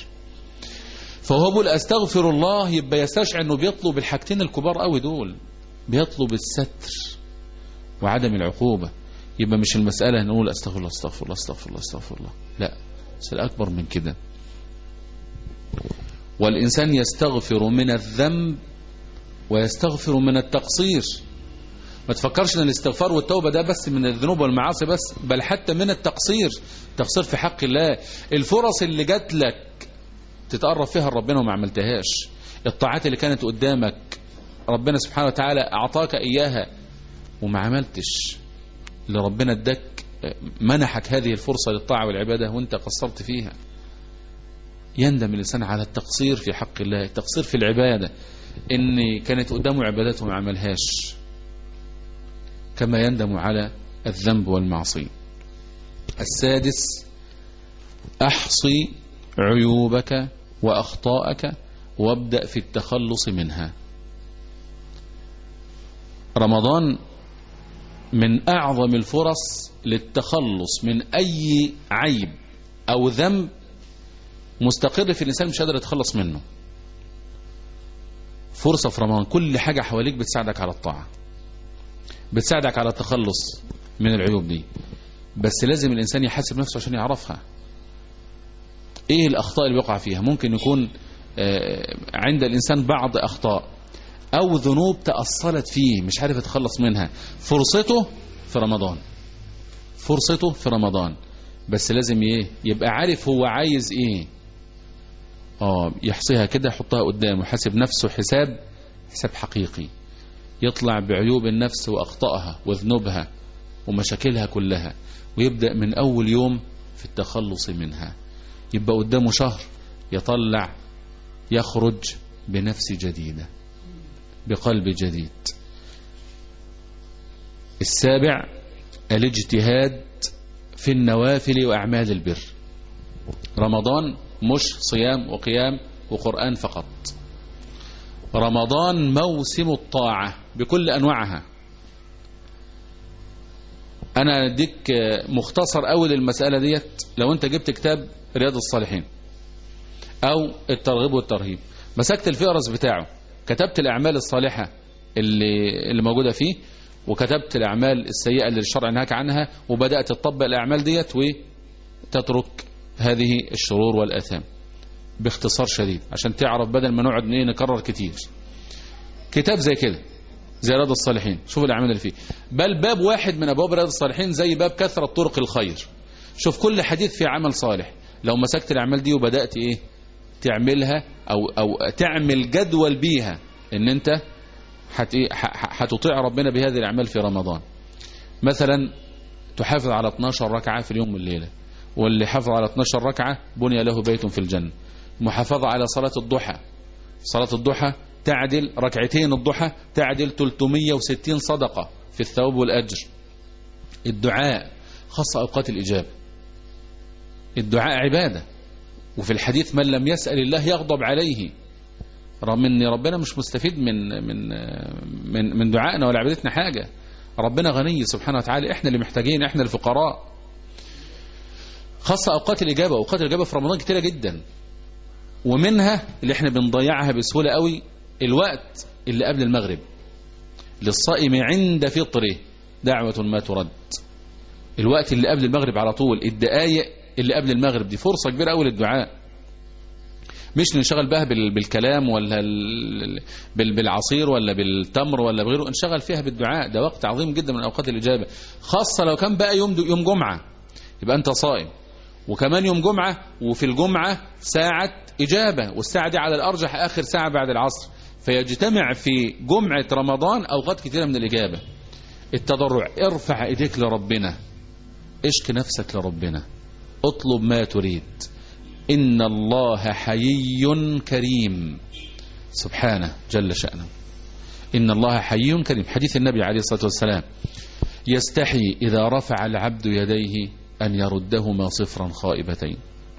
فهو بيقول أستغفر الله يبقى يستشعر أنه بيطلب الحاجتين الكبار قوي دول بيطلب الستر وعدم العقوبة يبقى مش المسألة نقول أستغفر الله أستغفر الله أستغفر الله أستغفر الله لا مسألة أكبر من كده والإنسان يستغفر من الذنب ويستغفر من التقصير ما تفكرش ان الاستغفار والتوبة ده بس من الذنوب والمعاصي بس بل حتى من التقصير تقصير في حق الله الفرص اللي جات لك تتقرب فيها لربنا وما عملتهاش الطاعات اللي كانت قدامك ربنا سبحانه وتعالى أعطاك إياها وما عملتش اللي ربنا اداك منحك هذه الفرصة للطاعة والعبادة وانت قصرت فيها يندم الإنسان على التقصير في حق الله التقصير في العبادة إن كانت قدامه عبادات وما عملهاش كما يندم على الذنب والمعصية السادس أحصي عيوبك وأخطاءك وابدأ في التخلص منها رمضان من أعظم الفرص للتخلص من أي عيب أو ذنب مستقر في الإنسان مش قادر يتخلص منه فرصة في رمضان كل حاجة حواليك بتساعدك على الطاعة بتساعدك على التخلص من العيوب دي بس لازم الإنسان يحاسب نفسه عشان يعرفها ايه الأخطاء اللي بيقع فيها ممكن يكون عند الإنسان بعض أخطاء أو ذنوب تأصلت فيه مش عارف يتخلص منها فرصته في رمضان فرصته في رمضان بس لازم ايه يبقى عارف هو عايز ايه اه يحصيها كده يحطها قدامه يحاسب نفسه حساب حساب حقيقي يطلع بعيوب النفس وأخطائها وذنوبها ومشاكلها كلها ويبدأ من أول يوم في التخلص منها يبقى قدامه شهر يطلع يخرج بنفس جديدة بقلب جديد السابع الاجتهاد في النوافل وأعمال البر رمضان مش صيام وقيام وقرآن فقط رمضان موسم الطاعة بكل أنواعها أنا أديك مختصر أول المسألة ديت لو أنت جبت كتاب رياض الصالحين أو الترغيب والترهيب مسكت الفئرس بتاعه كتبت الأعمال الصالحة اللي, اللي موجودة فيه وكتبت الأعمال السيئة اللي الشرع نهاك عنها وبدأت تطبق الأعمال ديت وتترك هذه الشرور والآثام باختصار شديد عشان تعرف بدل ما نقعد ايه نكرر كتير كتاب زي كده زي رياض الصالحين شوف الأعمال اللي فيه بل باب واحد من أبواب رياض الصالحين زي باب كثرة طرق الخير شوف كل حديث في عمل صالح لو مسكت الأعمال دي وبدأت إيه تعملها أو, أو تعمل جدول بيها إن أنت هتطيع ربنا بهذه الأعمال في رمضان مثلا تحافظ على 12 ركعة في اليوم والليلة واللي حافظ على 12 ركعة بني له بيت في الجنة محافظة على صلاة الضحى صلاة الضحى تعدل ركعتين الضحى تعدل 360 صدقة في الثواب والأجر الدعاء خاصة أوقات الإجابة الدعاء عبادة وفي الحديث من لم يسأل الله يغضب عليه رغم ان ربنا مش مستفيد من من من من دعائنا ولا عبادتنا حاجة ربنا غني سبحانه وتعالى احنا اللي محتاجين احنا الفقراء خاصة اوقات الاجابة اوقات الاجابة في رمضان كتيرة جدا ومنها اللي احنا بنضيعها بسهولة قوي الوقت اللي قبل المغرب للصائم عند فطره دعوة ما ترد الوقت اللي قبل المغرب على طول الدقايق اللي قبل المغرب دي فرصة كبيرة قوي للدعاء مش ننشغل بها بالكلام ولا بالعصير ولا بالتمر ولا بغيره انشغل فيها بالدعاء ده وقت عظيم جدا من اوقات الاجابه خاصه لو كان بقى يوم يوم جمعه يبقى انت صائم وكمان يوم جمعه وفي الجمعه ساعه اجابه والساعه دي على الارجح اخر ساعه بعد العصر فيجتمع في جمعه رمضان اوقات كثيره من الاجابه التضرع ارفع ايديك لربنا اشك نفسك لربنا اطلب ما تريد إن الله حيي كريم سبحانه جل شأنه إن الله حيي كريم حديث النبي عليه الصلاة والسلام يستحي إذا رفع العبد يديه أن يردهما صفرا خائبتين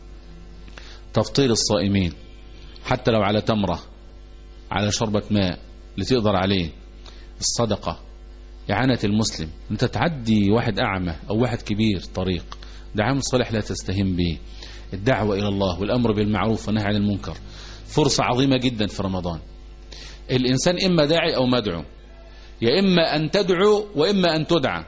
تفطير الصائمين حتى لو على تمرة على شربة ماء لتقدر عليه الصدقة إعانة المسلم أنت تعدي واحد أعمى أو واحد كبير طريق ده عامل صالح لا تستهين به الدعوة إلى الله والأمر بالمعروف والنهي عن المنكر فرصة عظيمة جدا في رمضان الإنسان إما داعي أو مدعو يا إما أن تدعو وإما أن تدعى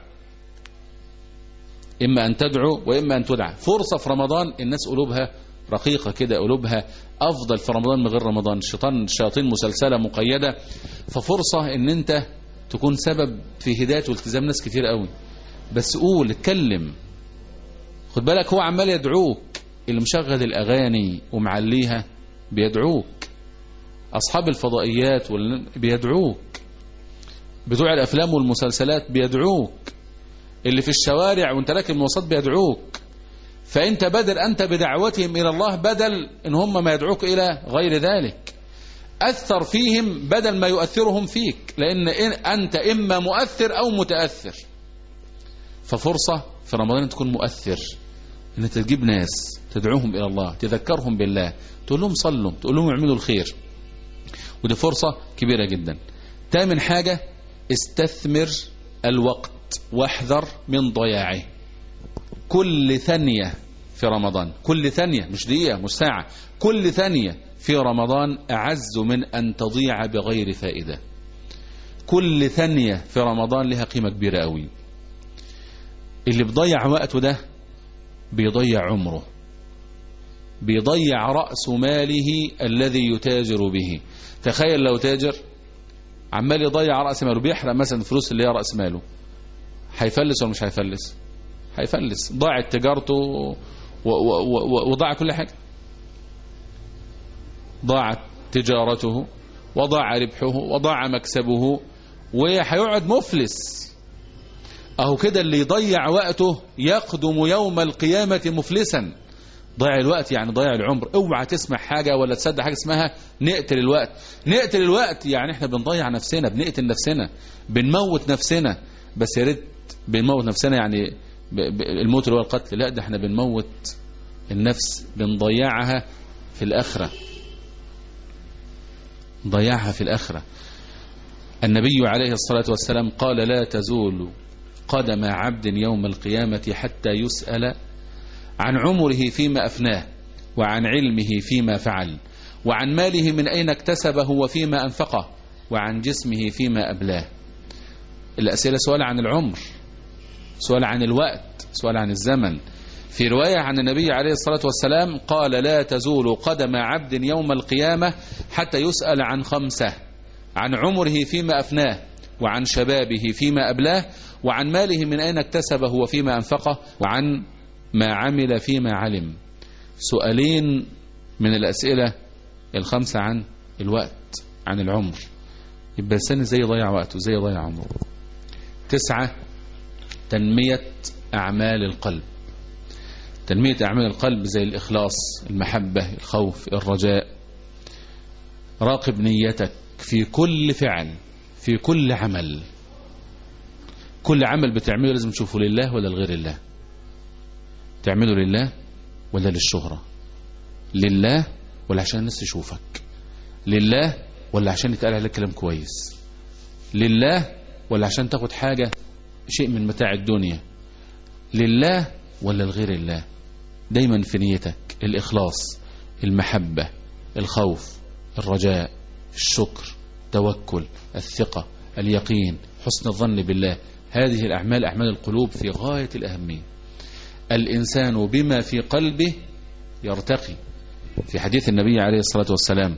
إما أن تدعو وإما أن تدعى فرصة في رمضان الناس قلوبها رقيقة كده قلوبها أفضل في رمضان من غير رمضان الشيطان الشياطين مسلسلة مقيدة ففرصة إن أنت تكون سبب في هداية والتزام ناس كتير قوي بس قول اتكلم خد بالك هو عمال يدعوك اللي مشغل الأغاني ومعليها بيدعوك أصحاب الفضائيات بيدعوك بتوع الأفلام والمسلسلات بيدعوك اللي في الشوارع وانت راكب مواصلات بيدعوك فأنت بدل أنت بدعوتهم إلى الله بدل إن هم ما يدعوك إلى غير ذلك أثر فيهم بدل ما يؤثرهم فيك لأن إن- أنت إما مؤثر أو متأثر ففرصة في رمضان تكون مؤثر ان انت تجيب ناس تدعوهم الى الله تذكرهم بالله تقول لهم صلوا تقول لهم اعملوا الخير ودي فرصة كبيرة جدا تامن حاجة استثمر الوقت واحذر من ضياعه كل ثانية في رمضان كل ثانية مش دقيقة مش ساعة كل ثانية في رمضان أعز من أن تضيع بغير فائدة كل ثانية في رمضان لها قيمة كبيرة قوي اللي بضيع وقته ده بيضيع عمره بيضيع رأس ماله الذي يتاجر به تخيل لو تاجر عمال يضيع رأس ماله بيحرق مثلا الفلوس اللي هي رأس ماله هيفلس ولا مش هيفلس هيفلس ضاعت تجارته و- و- و- وضاع كل حاجة ضاعت تجارته وضاع ربحه وضاع مكسبه وهيقعد مفلس اهو كده اللي يضيع وقته يقدم يوم القيامة مفلسا ضيع الوقت يعني ضيع العمر اوعى تسمع حاجة ولا تصدق حاجة اسمها نقتل الوقت نقتل الوقت يعني احنا بنضيع نفسنا بنقتل نفسنا بنموت نفسنا بس يا ريت بنموت نفسنا يعني ب- ب- الموت اللي هو القتل لا ده احنا بنموت النفس بنضيعها في الآخرة ضيعها في الآخرة النبي عليه الصلاة والسلام قال لا تزول قدم عبد يوم القيامة حتى يسأل عن عمره فيما أفناه وعن علمه فيما فعل وعن ماله من أين اكتسبه وفيما أنفقه وعن جسمه فيما أبلاه الأسئلة سؤال عن العمر سؤال عن الوقت سؤال عن الزمن في رواية عن النبي عليه الصلاة والسلام قال لا تزول قدم عبد يوم القيامة حتى يسأل عن خمسة عن عمره فيما أفناه وعن شبابه فيما أبلاه وعن ماله من أين اكتسبه وفيما أنفقه وعن ما عمل فيما علم سؤالين من الأسئلة الخمسة عن الوقت عن العمر يبقى الإنسان ازاي يضيع وقته ازاي يضيع عمره تسعة تنمية أعمال القلب تنمية أعمال القلب زي الإخلاص المحبة الخوف الرجاء راقب نيتك في كل فعل في كل عمل كل عمل بتعمله لازم تشوفه لله ولا لغير الله تعمله لله ولا للشهرة لله ولا عشان الناس تشوفك لله ولا عشان يتقال عليك كلام كويس لله ولا عشان تاخد حاجة شيء من متاع الدنيا لله ولا لغير الله دايما في نيتك الإخلاص المحبة الخوف الرجاء الشكر توكل الثقة اليقين حسن الظن بالله هذه الأعمال أعمال القلوب في غاية الأهمية الإنسان بما في قلبه يرتقي في حديث النبي عليه الصلاة والسلام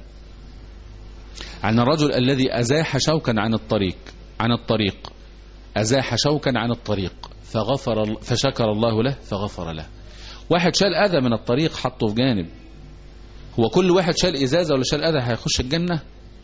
عن الرجل الذي أزاح شوكا عن الطريق عن الطريق أزاح شوكا عن الطريق فغفر فشكر الله له فغفر له واحد شال أذى من الطريق حطه في جانب هو كل واحد شال إزازة ولا شال أذى هيخش الجنة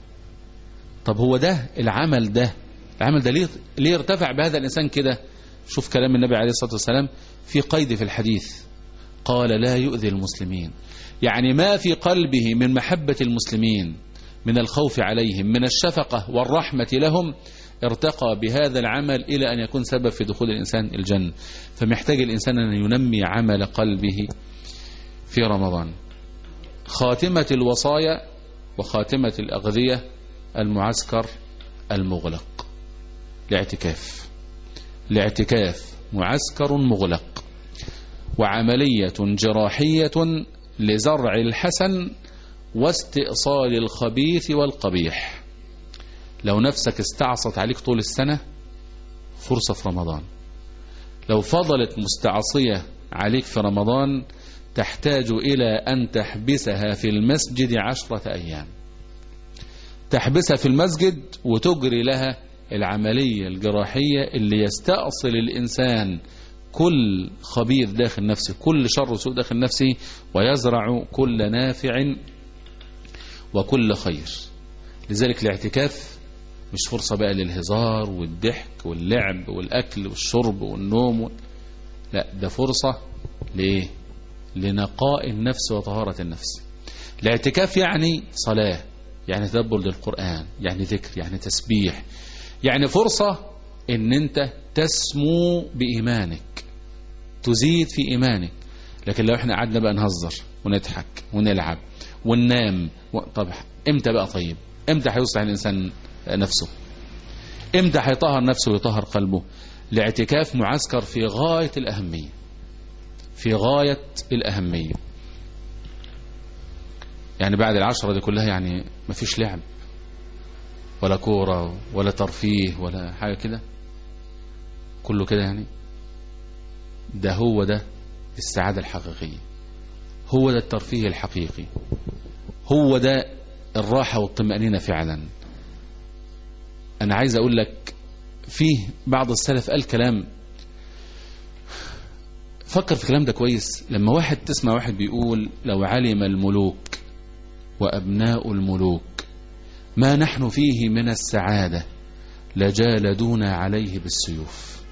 طب هو ده العمل ده العمل ده ليه, ليه ارتفع بهذا الإنسان كده شوف كلام النبي عليه الصلاة والسلام في قيد في الحديث قال لا يؤذي المسلمين يعني ما في قلبه من محبة المسلمين من الخوف عليهم من الشفقة والرحمة لهم ارتقى بهذا العمل إلى أن يكون سبب في دخول الإنسان الجنة فمحتاج الإنسان أن ينمي عمل قلبه في رمضان خاتمة الوصايا وخاتمة الأغذية المعسكر المغلق الاعتكاف الاعتكاف معسكر مغلق وعملية جراحية لزرع الحسن واستئصال الخبيث والقبيح لو نفسك استعصت عليك طول السنة فرصة في رمضان لو فضلت مستعصية عليك في رمضان تحتاج إلى أن تحبسها في المسجد عشرة أيام تحبسها في المسجد وتجري لها العملية الجراحية اللي يستأصل الإنسان كل خبيث داخل نفسه كل شر وسوء داخل نفسه ويزرع كل نافع وكل خير لذلك الاعتكاف مش فرصة بقى للهزار والضحك واللعب والأكل والشرب والنوم لا ده فرصة لإيه لنقاء النفس وطهارة النفس الاعتكاف يعني صلاة يعني تدبر للقرآن يعني ذكر يعني تسبيح يعني فرصة ان انت تسمو بإيمانك تزيد في إيمانك لكن لو احنا قعدنا بقى نهزر ونضحك ونلعب وننام و... طب امتى بقى طيب امتى هيصلح الإنسان نفسه امتى هيطهر نفسه ويطهر قلبه لاعتكاف معسكر في غاية الأهمية في غاية الأهمية يعني بعد العشرة دي كلها يعني مفيش لعب ولا كورة ولا ترفيه ولا حاجة كده كله كده يعني ده هو ده السعادة الحقيقية هو ده الترفيه الحقيقي هو ده الراحة والطمأنينة فعلا أنا عايز أقول لك فيه بعض السلف قال كلام فكر في الكلام ده كويس لما واحد تسمع واحد بيقول لو علم الملوك وأبناء الملوك ما نحن فيه من السعادة لجالدونا عليه بالسيوف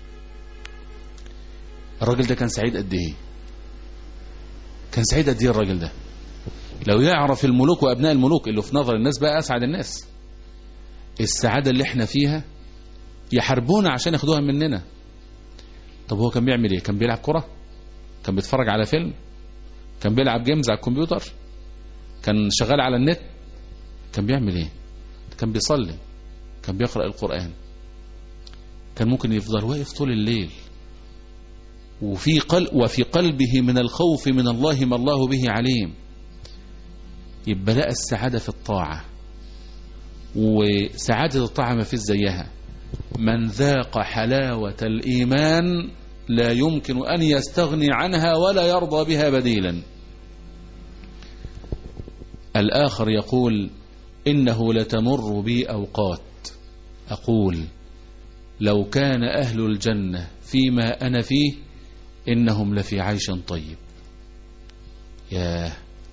الراجل ده كان سعيد قد ايه كان سعيد قد ايه الراجل ده لو يعرف الملوك وابناء الملوك اللي في نظر الناس بقى اسعد الناس السعادة اللي احنا فيها يحاربونا عشان ياخدوها مننا طب هو كان بيعمل ايه كان بيلعب كرة كان بيتفرج على فيلم كان بيلعب جيمز على الكمبيوتر كان شغال على النت كان بيعمل ايه كان بيصلي كان بيقرأ القرآن كان ممكن يفضل واقف طول الليل وفي قلب وفي قلبه من الخوف من الله ما الله به عليم يبقى لقى السعادة في الطاعة وسعادة الطاعة ما فيش زيها من ذاق حلاوة الإيمان لا يمكن أن يستغني عنها ولا يرضى بها بديلا الآخر يقول إنه لتمر بي أوقات أقول لو كان أهل الجنة فيما أنا فيه إنهم لفي عيش طيب ياه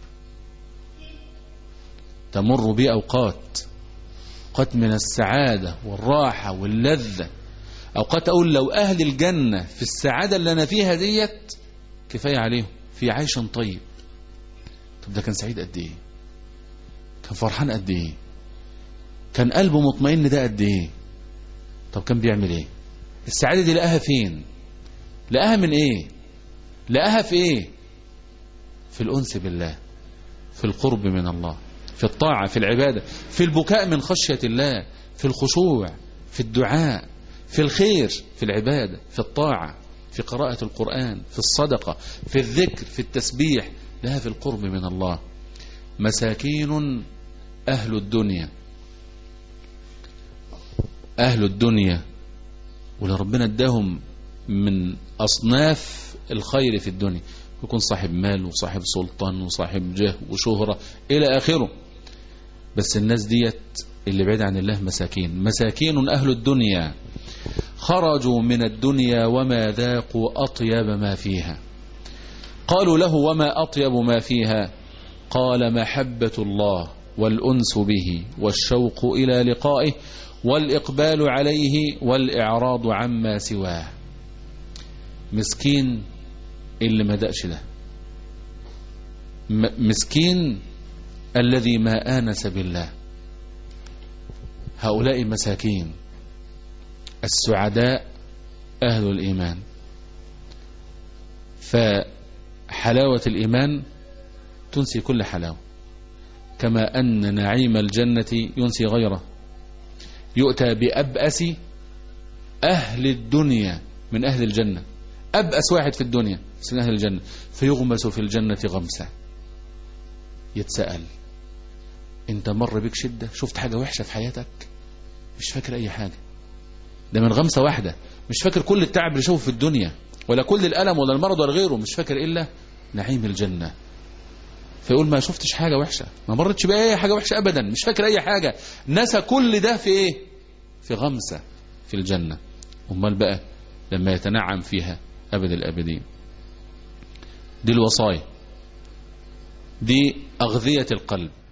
تمر بي أوقات أوقات من السعادة والراحة واللذة أوقات أقول لو أهل الجنة في السعادة اللي أنا فيها ديت كفاية عليهم في عيش طيب طب ده كان سعيد قد إيه كان فرحان قد إيه كان قلبه مطمئن ده قد إيه طب كان بيعمل إيه السعادة دي لقاها فين لقاها من إيه لقاها في إيه في الأنس بالله في القرب من الله في الطاعة في العبادة في البكاء من خشية الله في الخشوع في الدعاء في الخير في العبادة في الطاعة في قراءة القرآن في الصدقة في الذكر في التسبيح لها في القرب من الله مساكين أهل الدنيا أهل الدنيا ولربنا اداهم من أصناف الخير في الدنيا يكون صاحب مال وصاحب سلطان وصاحب جاه وشهرة إلى آخره بس الناس ديت اللي بعيد عن الله مساكين مساكين أهل الدنيا خرجوا من الدنيا وما ذاقوا أطيب ما فيها قالوا له وما أطيب ما فيها قال محبة الله والأنس به والشوق إلى لقائه والإقبال عليه والإعراض عما سواه مسكين اللي ما دقش ده مسكين الذي ما آنس بالله هؤلاء مساكين السعداء أهل الإيمان فحلاوة الإيمان تنسي كل حلاوة كما أن نعيم الجنة ينسي غيره يؤتى بأبأس أهل الدنيا من أهل الجنة أبأس واحد في الدنيا من أهل الجنة فيغمس في الجنة غمسة يتسأل انت مر بك شدة شفت حاجة وحشة في حياتك مش فاكر أي حاجة ده من غمسة واحدة مش فاكر كل التعب اللي شوفه في الدنيا ولا كل الألم ولا المرض ولا غيره مش فاكر إلا نعيم الجنة فيقول ما شفتش حاجة وحشة ما مرتش بأي حاجة وحشة أبدا مش فاكر أي حاجة نسى كل ده في إيه في غمسة في الجنة أمال بقى لما يتنعم فيها أبد الأبدين دي الوصايا دي أغذية القلب